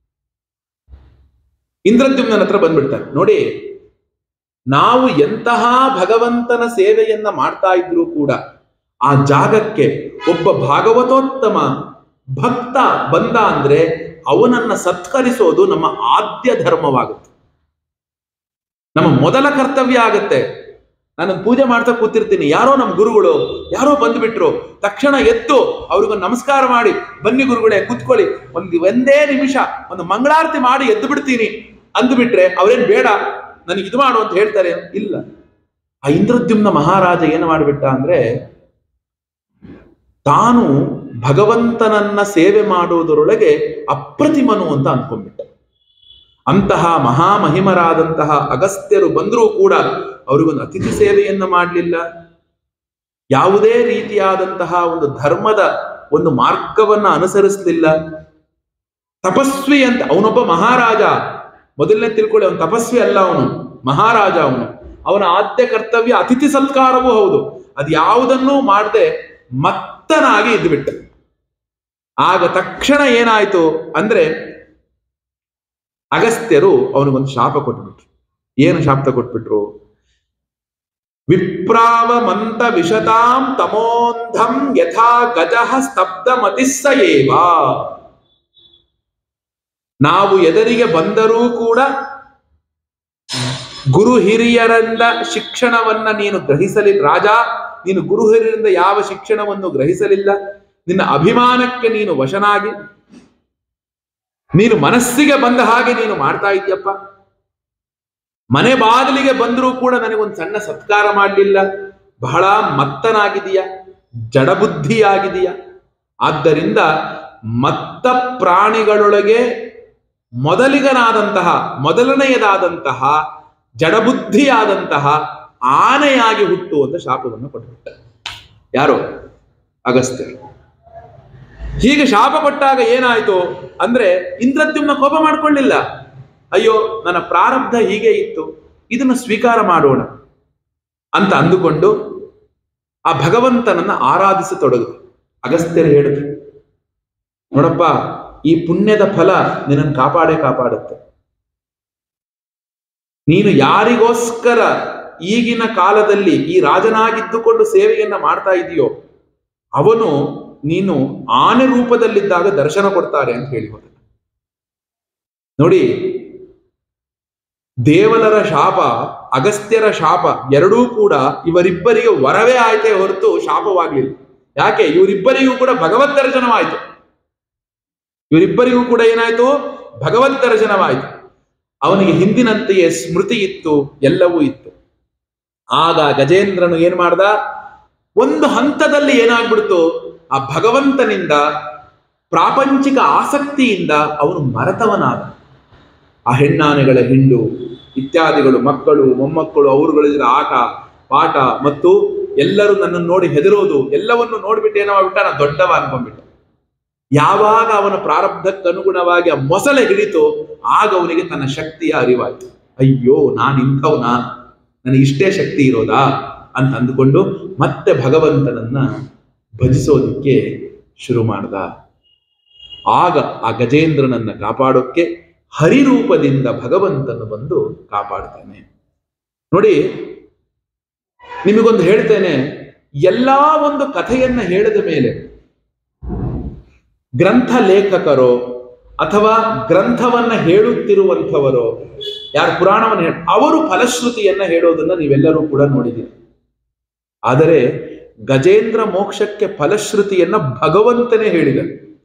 ಇಂದ್ರದ್ಯುಮ್ನ ಹತ್ರ ಬಂದ್ಬಿಡ್ತಾರೆ ನೋಡಿ ನಾವು ಎಂತಹ ಭಗವಂತನ ಸೇವೆಯನ್ನ ಮಾಡ್ತಾ ಇದ್ರೂ ಕೂಡ ಆ ಜಾಗಕ್ಕೆ ಒಬ್ಬ ಭಾಗವತೋತ್ತಮ ಭಕ್ತ ಬಂದ ಅಂದ್ರೆ ಅವನನ್ನ ಸತ್ಕರಿಸೋದು ನಮ್ಮ ಆದ್ಯ ಧರ್ಮವಾಗುತ್ತೆ ನಮ್ಮ ಮೊದಲ ಕರ್ತವ್ಯ ಆಗುತ್ತೆ ನಾನು ಪೂಜೆ ಮಾಡ್ತಾ ಕೂತಿರ್ತೀನಿ ಯಾರೋ ನಮ್ಮ ಗುರುಗಳು ಯಾರೋ ಬಂದ್ಬಿಟ್ರು ತಕ್ಷಣ ಎದ್ದು ಅವ್ರಿಗೊಂದು ನಮಸ್ಕಾರ ಮಾಡಿ ಬನ್ನಿ ಗುರುಗಳೇ ಕೂತ್ಕೊಳ್ಳಿ ಒಂದು ಒಂದೇ ನಿಮಿಷ ಒಂದು ಮಂಗಳಾರತಿ ಮಾಡಿ ಎದ್ದು ಬಿಡ್ತೀನಿ ಅಂದ್ಬಿಟ್ರೆ ಅವ್ರೇನ್ ಬೇಡ ನನಗೆ ಇದು ಮಾಡು ಅಂತ ಹೇಳ್ತಾರೆ ಇಲ್ಲ ಆ ಇಂದ್ರದ್ಯುಮ್ನ ಮಹಾರಾಜ ಏನು ಮಾಡಿಬಿಟ್ಟ ಅಂದ್ರೆ ತಾನು ಭಗವಂತನನ್ನ ಸೇವೆ ಮಾಡುವುದರೊಳಗೆ ಅಪ್ರತಿಮನು ಅಂತ ಅಂದ್ಕೊಂಡ್ಬಿಟ್ಟ ಅಂತಹ ಮಹಾಮಹಿಮರಾದಂತಹ ಅಗಸ್ತ್ಯರು ಬಂದರೂ ಕೂಡ ಅವರಿಗೊಂದು ಅತಿಥಿ ಸೇವೆಯನ್ನ ಮಾಡಲಿಲ್ಲ ಯಾವುದೇ ರೀತಿಯಾದಂತಹ ಒಂದು ಧರ್ಮದ ಒಂದು ಮಾರ್ಗವನ್ನ ಅನುಸರಿಸಲಿಲ್ಲ ತಪಸ್ವಿ ಅಂತ ಅವನೊಬ್ಬ ಮಹಾರಾಜ ಮೊದಲನೇ ತಿಳ್ಕೊಳ್ಳಿ ಅವನು ತಪಸ್ವಿ ಅಲ್ಲ ಅವನು ಮಹಾರಾಜ ಅವನು ಅವನ ಆದ್ಯ ಕರ್ತವ್ಯ ಅತಿಥಿ ಸತ್ಕಾರವೂ ಹೌದು ಅದು ಯಾವುದನ್ನೂ ಮಾಡದೆ ಮತ್ತನಾಗಿ ಇದ್ದುಬಿಟ್ಟ ಆಗ ತಕ್ಷಣ ಏನಾಯ್ತು ಅಂದ್ರೆ ಅಗಸ್ತ್ಯರು ಅವನಿಗೊಂದು ಶಾಪ ಕೊಟ್ಬಿಟ್ರು ಏನು ಶಾಪ ಕೊಟ್ಬಿಟ್ರು ವಿಪ್ರಾವ ಮಂತ ವಿಶತಾಂ ತಮೋಂಧಂ ಯಥಾ ಗಜಃ ಸ್ತಬ್ಧ ಮತಿಸ್ಸ ಏವ ನಾವು ಎದರಿಗೆ ಬಂದರೂ ಕೂಡ ಗುರು ಹಿರಿಯರಿಂದ ಶಿಕ್ಷಣವನ್ನ ನೀನು ಗ್ರಹಿಸಲಿಲ್ಲ ರಾಜ ನೀನು ಗುರು ಹಿರಿಯರಿಂದ ಯಾವ ಶಿಕ್ಷಣವನ್ನು ಗ್ರಹಿಸಲಿಲ್ಲ ನಿನ್ನ ಅಭಿಮಾನಕ್ಕೆ ನೀನು ವಶನಾಗಿ ನೀನು ಮನಸ್ಸಿಗೆ ಬಂದ ಹಾಗೆ ನೀನು ಮಾಡ್ತಾ ಇದೆಯಪ್ಪ ಮನೆ ಬಾಗಿಲಿಗೆ ಬಂದರೂ ಕೂಡ ನನಗೊಂದು ಸಣ್ಣ ಸತ್ಕಾರ ಮಾಡಲಿಲ್ಲ ಬಹಳ ಮತ್ತನಾಗಿದೆಯಾ ಜಡಬುದ್ಧಿಯಾಗಿದೆಯಾ ಆದ್ದರಿಂದ ಮತ್ತ ಪ್ರಾಣಿಗಳೊಳಗೆ ಮೊದಲಿಗನಾದಂತಹ ಮೊದಲನೆಯದಾದಂತಹ ಜಡಬುದ್ಧಿಯಾದಂತಹ ಆನೆಯಾಗಿ ಹುಟ್ಟುವಂತ ಶಾಪವನ್ನು ಕೊಟ್ಟುಬಿಟ್ಟ ಯಾರು ಅಗಸ್ತ್ಯರು ಹೀಗೆ ಶಾಪ ಕೊಟ್ಟಾಗ ಏನಾಯ್ತು ಅಂದ್ರೆ ಇಂದ್ರದ್ಯುಮ್ನ ಕೋಪ ಮಾಡ್ಕೊಳ್ಳಿಲ್ಲ ಅಯ್ಯೋ ನನ್ನ ಪ್ರಾರಬ್ಧ ಹೀಗೆ ಇತ್ತು ಇದನ್ನು ಸ್ವೀಕಾರ ಮಾಡೋಣ ಅಂತ ಅಂದುಕೊಂಡು ಆ ಭಗವಂತನನ್ನ ಆರಾಧಿಸತೊಡಗು ಅಗಸ್ತ್ಯರು ಹೇಳಿದ್ರು ನೋಡಪ್ಪ ಈ ಪುಣ್ಯದ ಫಲ ನಿನ್ನನ್ನು ಕಾಪಾಡೇ ಕಾಪಾಡುತ್ತೆ ನೀನು ಯಾರಿಗೋಸ್ಕರ ಈಗಿನ ಕಾಲದಲ್ಲಿ ಈ ರಾಜನಾಗಿದ್ದುಕೊಂಡು ಸೇವೆಯನ್ನ ಮಾಡ್ತಾ ಇದೆಯೋ ಅವನು ನೀನು ಆನೆ ರೂಪದಲ್ಲಿದ್ದಾಗ ದರ್ಶನ ಕೊಡ್ತಾರೆ ಅಂತ ಹೇಳಿ ಹೋದ ನೋಡಿ ದೇವಲರ ಶಾಪ ಅಗಸ್ತ್ಯರ ಶಾಪ ಎರಡೂ ಕೂಡ ಇವರಿಬ್ಬರಿಗೆ ವರವೇ ಆಯ್ತೇ ಹೊರತು ಶಾಪವಾಗ್ಲಿಲ್ಲ ಯಾಕೆ ಇವರಿಬ್ಬರಿಗೂ ಕೂಡ ಭಗವದ್ ದರ್ಶನವಾಯಿತು ಇವರಿಬ್ಬರಿಗೂ ಕೂಡ ಏನಾಯ್ತು ಭಗವದ್ ದರ್ಶನವಾಯಿತು ಅವನಿಗೆ ಹಿಂದಿನಂತೆಯೇ ಸ್ಮೃತಿ ಇತ್ತು ಎಲ್ಲವೂ ಇತ್ತು ಆಗ ಗಜೇಂದ್ರನು ಏನ್ ಮಾಡ್ದ ಒಂದು ಹಂತದಲ್ಲಿ ಏನಾಗ್ಬಿಡ್ತು ಆ ಭಗವಂತನಿಂದ ಪ್ರಾಪಂಚಿಕ ಆಸಕ್ತಿಯಿಂದ ಅವನು ಮರೆತವನಾದ ಆ ಹೆಣ್ಣಾನೆಗಳ ಹಿಂಡು ಇತ್ಯಾದಿಗಳು ಮಕ್ಕಳು ಮೊಮ್ಮಕ್ಕಳು ಅವರುಗಳಿದ್ರ ಆಟ ಪಾಠ ಮತ್ತು ಎಲ್ಲರೂ ನನ್ನನ್ನು ನೋಡಿ ಹೆದರೋದು ಎಲ್ಲವನ್ನು ನೋಡ್ಬಿಟ್ಟು ಏನೋ ಆಗ್ಬಿಟ್ಟ ನಾ ದೊಡ್ಡವ ಅನ್ಕೊಂಡ್ಬಿಟ್ಟ ಯಾವಾಗ ಅವನ ಪ್ರಾರಬ್ಧಕ್ಕೆ ಅನುಗುಣವಾಗಿ ಆ ಮೊಸಳೆ ಹಿಡಿತು ಆಗ ಅವನಿಗೆ ತನ್ನ ಶಕ್ತಿಯ ಅರಿವಾಯ್ತು ಅಯ್ಯೋ ನಾನು ಇಂಥವ್ನಾ ನನಗೆ ಇಷ್ಟೇ ಶಕ್ತಿ ಇರೋದಾ ಅಂತ ಅಂದುಕೊಂಡು ಮತ್ತೆ ಭಗವಂತನನ್ನ ಭಜಿಸೋದಿಕ್ಕೆ ಶುರು ಮಾಡ್ದ ಆಗ ಆ ಗಜೇಂದ್ರನನ್ನ ಕಾಪಾಡೋಕ್ಕೆ ಹರಿರೂಪದಿಂದ ಭಗವಂತನು ಬಂದು ಕಾಪಾಡ್ತಾನೆ ನೋಡಿ ನಿಮಗೊಂದು ಹೇಳ್ತೇನೆ ಎಲ್ಲಾ ಒಂದು ಕಥೆಯನ್ನ ಹೇಳಿದ ಮೇಲೆ ಗ್ರಂಥ ಲೇಖಕರೋ ಅಥವಾ ಗ್ರಂಥವನ್ನ ಹೇಳುತ್ತಿರುವಂಥವರೋ ಯಾರು ಪುರಾಣವನ್ನು ಹೇಳ ಅವರು ಫಲಶ್ರುತಿಯನ್ನ ಹೇಳೋದನ್ನ ನೀವೆಲ್ಲರೂ ಕೂಡ ನೋಡಿದ್ದೀರಿ ಆದರೆ ಗಜೇಂದ್ರ ಮೋಕ್ಷಕ್ಕೆ ಫಲಶ್ರುತಿಯನ್ನ ಭಗವಂತನೇ ಹೇಳಿದ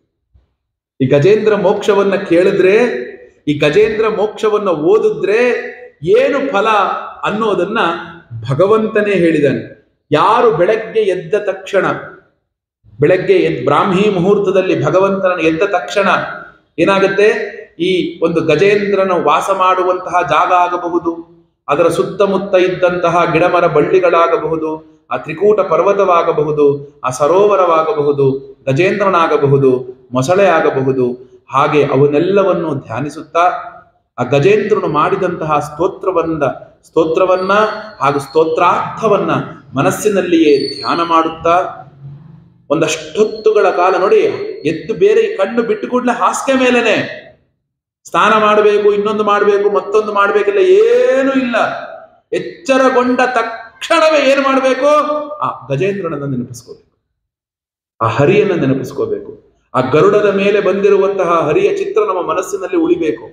ಈ ಗಜೇಂದ್ರ ಮೋಕ್ಷವನ್ನ ಕೇಳಿದ್ರೆ ಈ ಗಜೇಂದ್ರ ಮೋಕ್ಷವನ್ನ ಓದಿದ್ರೆ ಏನು ಫಲ ಅನ್ನೋದನ್ನ ಭಗವಂತನೇ ಹೇಳಿದಾನೆ ಯಾರು ಬೆಳಗ್ಗೆ ಎದ್ದ ತಕ್ಷಣ ಬೆಳಗ್ಗೆ ಎದ್ ಬ್ರಾಹ್ಮಿ ಮುಹೂರ್ತದಲ್ಲಿ ಭಗವಂತನ ಎದ್ದ ತಕ್ಷಣ ಏನಾಗುತ್ತೆ ಈ ಒಂದು ಗಜೇಂದ್ರನ ವಾಸ ಮಾಡುವಂತಹ ಜಾಗ ಆಗಬಹುದು ಅದರ ಸುತ್ತಮುತ್ತ ಇದ್ದಂತಹ ಗಿಡಮರ ಬಳ್ಳಿಗಳಾಗಬಹುದು ಆ ತ್ರಿಕೂಟ ಪರ್ವತವಾಗಬಹುದು ಆ ಸರೋವರವಾಗಬಹುದು ಗಜೇಂದ್ರನಾಗಬಹುದು ಮೊಸಳೆ ಆಗಬಹುದು ಹಾಗೆ ಅವನ್ನೆಲ್ಲವನ್ನು ಧ್ಯಾನಿಸುತ್ತಾ ಆ ಗಜೇಂದ್ರನು ಮಾಡಿದಂತಹ ಸ್ತೋತ್ರವನ್ನ ಸ್ತೋತ್ರವನ್ನ ಹಾಗೂ ಸ್ತೋತ್ರಾರ್ಥವನ್ನ ಮನಸ್ಸಿನಲ್ಲಿಯೇ ಧ್ಯಾನ ಮಾಡುತ್ತಾ ಒಂದಷ್ಟೊತ್ತುಗಳ ಕಾಲ ನೋಡಿ ಎದ್ದು ಬೇರೆ ಕಣ್ಣು ಬಿಟ್ಟು ಕೂಡಲೇ ಹಾಸಿಗೆ ಮೇಲೇನೆ ಸ್ನಾನ ಮಾಡಬೇಕು ಇನ್ನೊಂದು ಮಾಡಬೇಕು ಮತ್ತೊಂದು ಮಾಡಬೇಕಿಲ್ಲ ಏನೂ ಇಲ್ಲ ಎಚ್ಚರಗೊಂಡ ತಕ್ಷಣವೇ ಏನು ಮಾಡಬೇಕು ಆ ಗಜೇಂದ್ರನನ್ನ ನೆನಪಿಸ್ಕೋಬೇಕು ಆ ಹರಿಯನ್ನ ನೆನಪಿಸ್ಕೋಬೇಕು ಆ ಗರುಡದ ಮೇಲೆ ಬಂದಿರುವಂತಹ ಹರಿಯ ಚಿತ್ರ ನಮ್ಮ ಮನಸ್ಸಿನಲ್ಲಿ ಉಳಿಬೇಕು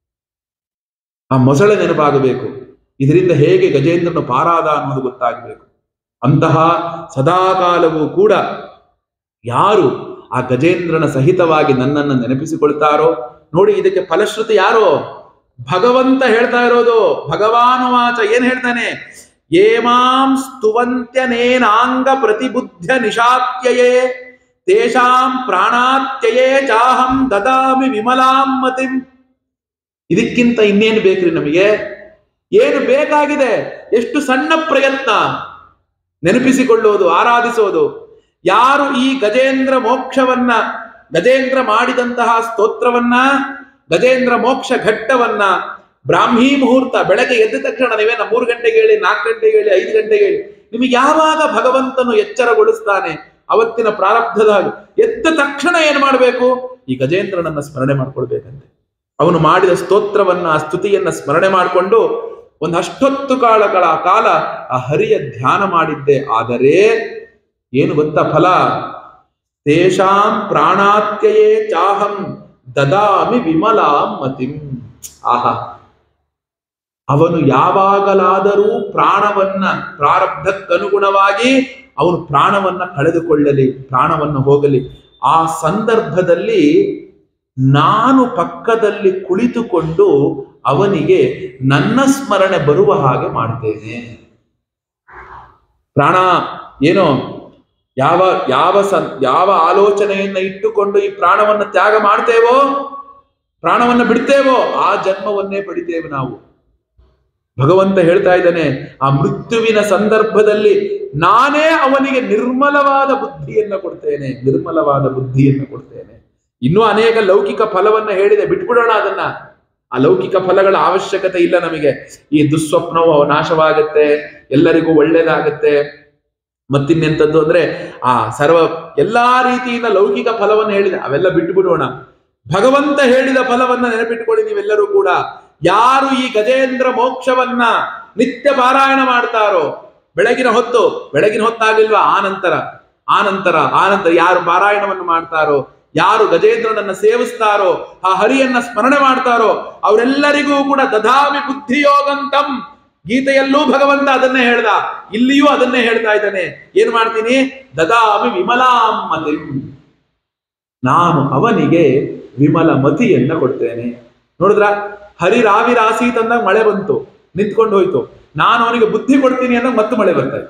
ಆ ಮೊಸಳೆ ನೆನಪಾಗಬೇಕು ಇದರಿಂದ ಹೇಗೆ ಗಜೇಂದ್ರನು ಪಾರಾದ ಅನ್ನೋದು ಗೊತ್ತಾಗಬೇಕು ಅಂತಹ ಸದಾಕಾಲವೂ ಕೂಡ ಯಾರು ಆ ಗಜೇಂದ್ರನ ಸಹಿತವಾಗಿ ನನ್ನನ್ನು ನೆನಪಿಸಿಕೊಳ್ತಾರೋ ನೋಡಿ ಇದಕ್ಕೆ ಫಲಶ್ರುತಿ ಯಾರು ಭಗವಂತ ಹೇಳ್ತಾ ಇರೋದು ಭಗವಾನುವಾಚ ಏನ್ ಹೇಳ್ತಾನೆ ಏಮಾಂ ಸ್ತುವಂತ್ಯನೇನಾಂಗ ಪ್ರತಿಬುದ್ಧ ನಿಶಾತ್ಯಯೇ ತೇಷಾಂ ಪ್ರಾಣಾತ್ಯಯೇ ಚಾಹಂ ದದಾಮಿ ವಿಮಲಾಂ ಮತಿಂ ಇದಕ್ಕಿಂತ ಇನ್ನೇನು ಬೇಕ್ರಿ ನಮಗೆ ಏನು ಬೇಕಾಗಿದೆ ಎಷ್ಟು ಸಣ್ಣ ಪ್ರಯತ್ನ ನೆನಪಿಸಿಕೊಳ್ಳೋದು ಆರಾಧಿಸೋದು ಯಾರು ಈ ಗಜೇಂದ್ರ ಮೋಕ್ಷವನ್ನ ಗಜೇಂದ್ರ ಮಾಡಿದಂತಹ ಸ್ತೋತ್ರವನ್ನ ಗಜೇಂದ್ರ ಮೋಕ್ಷ ಘಟ್ಟವನ್ನ ಬ್ರಾಹ್ಮಿ ಮುಹೂರ್ತ ಬೆಳಗ್ಗೆ ಎದ್ದ ತಕ್ಷಣ ನೀವೇನ ಮೂರು ಗಂಟೆಗೆ ಹೇಳಿ ನಾಲ್ಕು ಗಂಟೆಗೆ ಹೇಳಿ ಐದು ಗಂಟೆಗೆ ಹೇಳಿ ನಿಮಗೆ ಯಾವಾಗ ಭಗವಂತನು ಎಚ್ಚರಗೊಳಿಸ್ತಾನೆ ಅವತ್ತಿನ ಪ್ರಾರಬ್ಧದ ಹಾಗೆ ಎದ್ದ ತಕ್ಷಣ ಏನ್ ಮಾಡಬೇಕು ಈ ಗಜೇಂದ್ರನನ್ನ ಸ್ಮರಣೆ ಮಾಡ್ಕೊಳ್ಬೇಕಂತೆ ಅವನು ಮಾಡಿದ ಸ್ತೋತ್ರವನ್ನ ಆ ಸ್ತುತಿಯನ್ನ ಸ್ಮರಣೆ ಮಾಡಿಕೊಂಡು ಒಂದು ಅಷ್ಟೊತ್ತು ಕಾಲಗಳ ಕಾಲ ಆ ಹರಿಯ ಧ್ಯಾನ ಮಾಡಿದ್ದೆ ಆದರೆ ಏನು ಗೊತ್ತಾ ಫಲ ತೇಷಾಂ ಪ್ರಾಣಾತ್ಯಯೇ ಚಾಹಂ ದದಾಮಿ ವಿಮಲಾಂ ಮತಿಂ ಆಹಾ ಅವನು ಯಾವಾಗಲಾದರೂ ಪ್ರಾಣವನ್ನ ಪ್ರಾರಬ್ಧಕ್ಕನುಗುಣವಾಗಿ ಅವನು ಪ್ರಾಣವನ್ನ ಕಳೆದುಕೊಳ್ಳಲಿ ಪ್ರಾಣವನ್ನ ಹೋಗಲಿ ಆ ಸಂದರ್ಭದಲ್ಲಿ ನಾನು ಪಕ್ಕದಲ್ಲಿ ಕುಳಿತುಕೊಂಡು ಅವನಿಗೆ ನನ್ನ ಸ್ಮರಣೆ ಬರುವ ಹಾಗೆ ಮಾಡ್ತೇನೆ ಪ್ರಾಣ ಏನೋ ಯಾವ ಯಾವ ಸಂ ಯಾವ ಆಲೋಚನೆಯನ್ನ ಇಟ್ಟುಕೊಂಡು ಈ ಪ್ರಾಣವನ್ನ ತ್ಯಾಗ ಮಾಡ್ತೇವೋ ಪ್ರಾಣವನ್ನ ಬಿಡ್ತೇವೋ ಆ ಜನ್ಮವನ್ನೇ ಪಡಿತೇವೆ ನಾವು ಭಗವಂತ ಹೇಳ್ತಾ ಇದ್ದಾನೆ ಆ ಮೃತ್ಯುವಿನ ಸಂದರ್ಭದಲ್ಲಿ ನಾನೇ ಅವನಿಗೆ ನಿರ್ಮಲವಾದ ಬುದ್ಧಿಯನ್ನ ಕೊಡ್ತೇನೆ ನಿರ್ಮಲವಾದ ಬುದ್ಧಿಯನ್ನ ಕೊಡ್ತೇನೆ ಇನ್ನೂ ಅನೇಕ ಲೌಕಿಕ ಫಲವನ್ನ ಹೇಳಿದೆ ಬಿಟ್ಬಿಡೋಣ ಅದನ್ನ ಆ ಲೌಕಿಕ ಫಲಗಳ ಅವಶ್ಯಕತೆ ಇಲ್ಲ ನಮಗೆ ಈ ದುಸ್ವಪ್ನವು ನಾಶವಾಗತ್ತೆ ಎಲ್ಲರಿಗೂ ಒಳ್ಳೇದಾಗತ್ತೆ ಮತ್ತಿನ್ನೆಂಥದ್ದು ಅಂದ್ರೆ ಆ ಸರ್ವ ಎಲ್ಲಾ ರೀತಿಯಿಂದ ಲೌಕಿಕ ಫಲವನ್ನು ಹೇಳಿದೆ ಅವೆಲ್ಲ ಬಿಟ್ಟು ಬಿಡೋಣ ಭಗವಂತ ಹೇಳಿದ ಫಲವನ್ನ ನೆನಪಿಟ್ಕೊಳ್ಳಿ ನೀವೆಲ್ಲರೂ ಕೂಡ ಯಾರು ಈ ಗಜೇಂದ್ರ ಮೋಕ್ಷವನ್ನ ನಿತ್ಯ ಪಾರಾಯಣ ಮಾಡ್ತಾರೋ ಬೆಳಗಿನ ಹೊತ್ತು ಬೆಳಗಿನ ಹೊತ್ತಾಗಲಿಲ್ವಾ ಆನಂತರ ಆನಂತರ ಆನಂತರ ಯಾರು ಪಾರಾಯಣವನ್ನು ಮಾಡ್ತಾರೋ ಯಾರು ಗಜೇಂದ್ರನನ್ನ ಸೇವಿಸ್ತಾರೋ ಆ ಹರಿಯನ್ನ ಸ್ಮರಣೆ ಮಾಡ್ತಾರೋ ಅವರೆಲ್ಲರಿಗೂ ಕೂಡ ದಧಾಮಿ ಬುದ್ಧಿಯೋಗಂತಂ ಗೀತೆಯಲ್ಲೂ ಭಗವಂತ ಅದನ್ನೇ ಹೇಳ್ದ ಇಲ್ಲಿಯೂ ಅದನ್ನೇ ಹೇಳ್ತಾ ಇದ್ದಾನೆ ಏನ್ ಮಾಡ್ತೀನಿ ದದಾಮಿ ವಿಮಲಾಂ ಮತಿಂ ನಾನು ಅವನಿಗೆ ವಿಮಲ ಮತಿಯನ್ನ ಕೊಡ್ತೇನೆ ನೋಡಿದ್ರ ಹರಿರಾವಿರಾಸಿ ತಂದಾಗ ಮಳೆ ಬಂತು ನಿಂತ್ಕೊಂಡು ಹೋಯ್ತು ನಾನು ಅವನಿಗೆ ಬುದ್ಧಿ ಕೊಡ್ತೀನಿ ಅಂದಾಗ ಮತ್ತೆ ಮಳೆ ಬರ್ತದೆ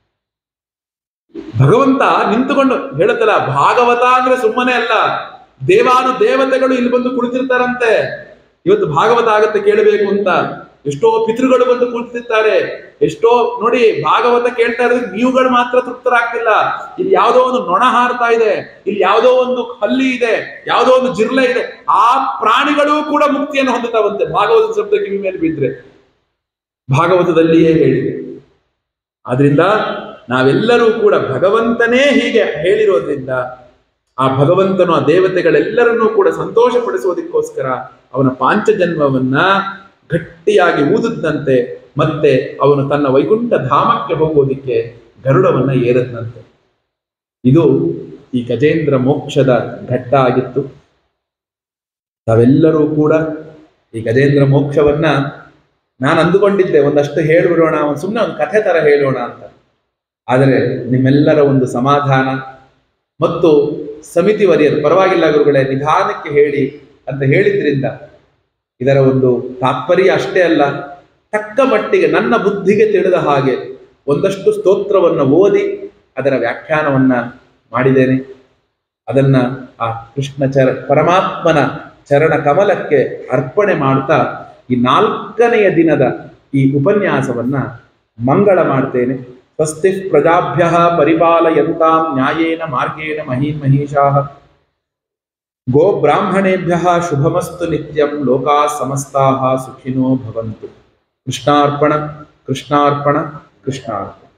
ಭಗವಂತ ನಿಂತುಕೊಂಡು ಹೇಳುತ್ತಲ್ಲ ಭಾಗವತ ಅಂದ್ರೆ ಸುಮ್ಮನೆ ಅಲ್ಲ ದೇವಾನು ದೇವತೆಗಳು ಇಲ್ಲಿ ಬಂದು ಕುಳಿತಿರ್ತಾರಂತೆ ಇವತ್ತು ಭಾಗವತ ಆಗತ್ತೆ ಕೇಳಬೇಕು ಅಂತ ಎಷ್ಟೋ ಪಿತೃಗಳು ಬಂದು ಕುಳಿತಿರ್ತಾರೆ ಎಷ್ಟೋ ನೋಡಿ ಭಾಗವತ ಕೇಳ್ತಾ ಇರೋದು ನೀವುಗಳು ಮಾತ್ರ ತೃಪ್ತರಾಗ್ತಿಲ್ಲ ಇಲ್ಲಿ ಯಾವುದೋ ಒಂದು ನೊಣ ಹಾರ್ತಾ ಇದೆ ಇಲ್ಲಿ ಯಾವುದೋ ಒಂದು ಹಲ್ಲಿ ಇದೆ ಯಾವುದೋ ಒಂದು ಜಿರ್ಲೆ ಇದೆ ಆ ಪ್ರಾಣಿಗಳು ಕೂಡ ಮುಕ್ತಿಯನ್ನು ಹೊಂದುತ್ತಾವಂತೆ ಭಾಗವತ ಶಬ್ದ ಕಿವಿ ಮೇಲೆ ಬಿದ್ರೆ ಭಾಗವತದಲ್ಲಿಯೇ ಹೇಳಿದೆ ಆದ್ರಿಂದ ನಾವೆಲ್ಲರೂ ಕೂಡ ಭಗವಂತನೇ ಹೀಗೆ ಹೇಳಿರೋದ್ರಿಂದ ಆ ಭಗವಂತನು ಆ ದೇವತೆಗಳೆಲ್ಲರನ್ನೂ ಕೂಡ ಸಂತೋಷ ಪಡಿಸೋದಕ್ಕೋಸ್ಕರ ಅವನ ಪಾಂಚಜನ್ಮವನ್ನ ಗಟ್ಟಿಯಾಗಿ ಊದಿದ್ದಂತೆ ಮತ್ತೆ ಅವನು ತನ್ನ ವೈಕುಂಠ ಧಾಮಕ್ಕೆ ಹೋಗೋದಿಕ್ಕೆ ಗರುಡವನ್ನ ಏರದ್ನಂತೆ ಇದು ಈ ಗಜೇಂದ್ರ ಮೋಕ್ಷದ ಘಟ್ಟ ಆಗಿತ್ತು ತಾವೆಲ್ಲರೂ ಕೂಡ ಈ ಗಜೇಂದ್ರ ಮೋಕ್ಷವನ್ನ ನಾನು ಅಂದುಕೊಂಡಿದ್ದೆ ಒಂದಷ್ಟು ಹೇಳ್ಬಿಡೋಣ ಒಂದು ಸುಮ್ಮನೆ ಒಂದು ಕಥೆ ತರ ಹೇಳೋಣ ಅಂತ ಆದರೆ ನಿಮ್ಮೆಲ್ಲರ ಒಂದು ಸಮಾಧಾನ ಮತ್ತು ಸಮಿತಿ ವರಿಯರು ಪರವಾಗಿಲ್ಲ ಗುರುಗಳೇ ನಿಧಾನಕ್ಕೆ ಹೇಳಿ ಅಂತ ಹೇಳಿದ್ರಿಂದ ಇದರ ಒಂದು ತಾತ್ಪರ್ಯ ಅಷ್ಟೇ ಅಲ್ಲ ತಕ್ಕ ಮಟ್ಟಿಗೆ ನನ್ನ ಬುದ್ಧಿಗೆ ತಿಳಿದ ಹಾಗೆ ಒಂದಷ್ಟು ಸ್ತೋತ್ರವನ್ನು ಓದಿ ಅದರ ವ್ಯಾಖ್ಯಾನವನ್ನ ಮಾಡಿದ್ದೇನೆ ಅದನ್ನ ಆ ಕೃಷ್ಣ ಚರ ಪರಮಾತ್ಮನ ಚರಣ ಕಮಲಕ್ಕೆ ಅರ್ಪಣೆ ಮಾಡ್ತಾ ಈ ನಾಲ್ಕನೆಯ ದಿನದ ಈ ಉಪನ್ಯಾಸವನ್ನ ಮಂಗಳ ಮಾಡ್ತೇನೆ ಸ್ವಸ್ತಿ ಪ್ರಜಾಭ್ಯ ಪರಿಪಾಲಯಂತಾಂ ನ್ಯಾಯೇನ ಮಾರ್ಗೇಣ ಮಹೀನ್ ಮಹಿಷಾಃ ಗೋ ಬ್ರಾಹ್ಮಣೇಭ್ಯ ಶುಭಮಸ್ತು ನಿತ್ಯಂ ಲೋಕಾ ಸಮಸ್ತಾ ಸುಖಿನೋ ಭವಂತು ಕೃಷ್ಣಾರ್ಪಣ ಕೃಷ್ಣಾರ್ಪಣ ಕೃಷ್ಣಾರ್ಪಣ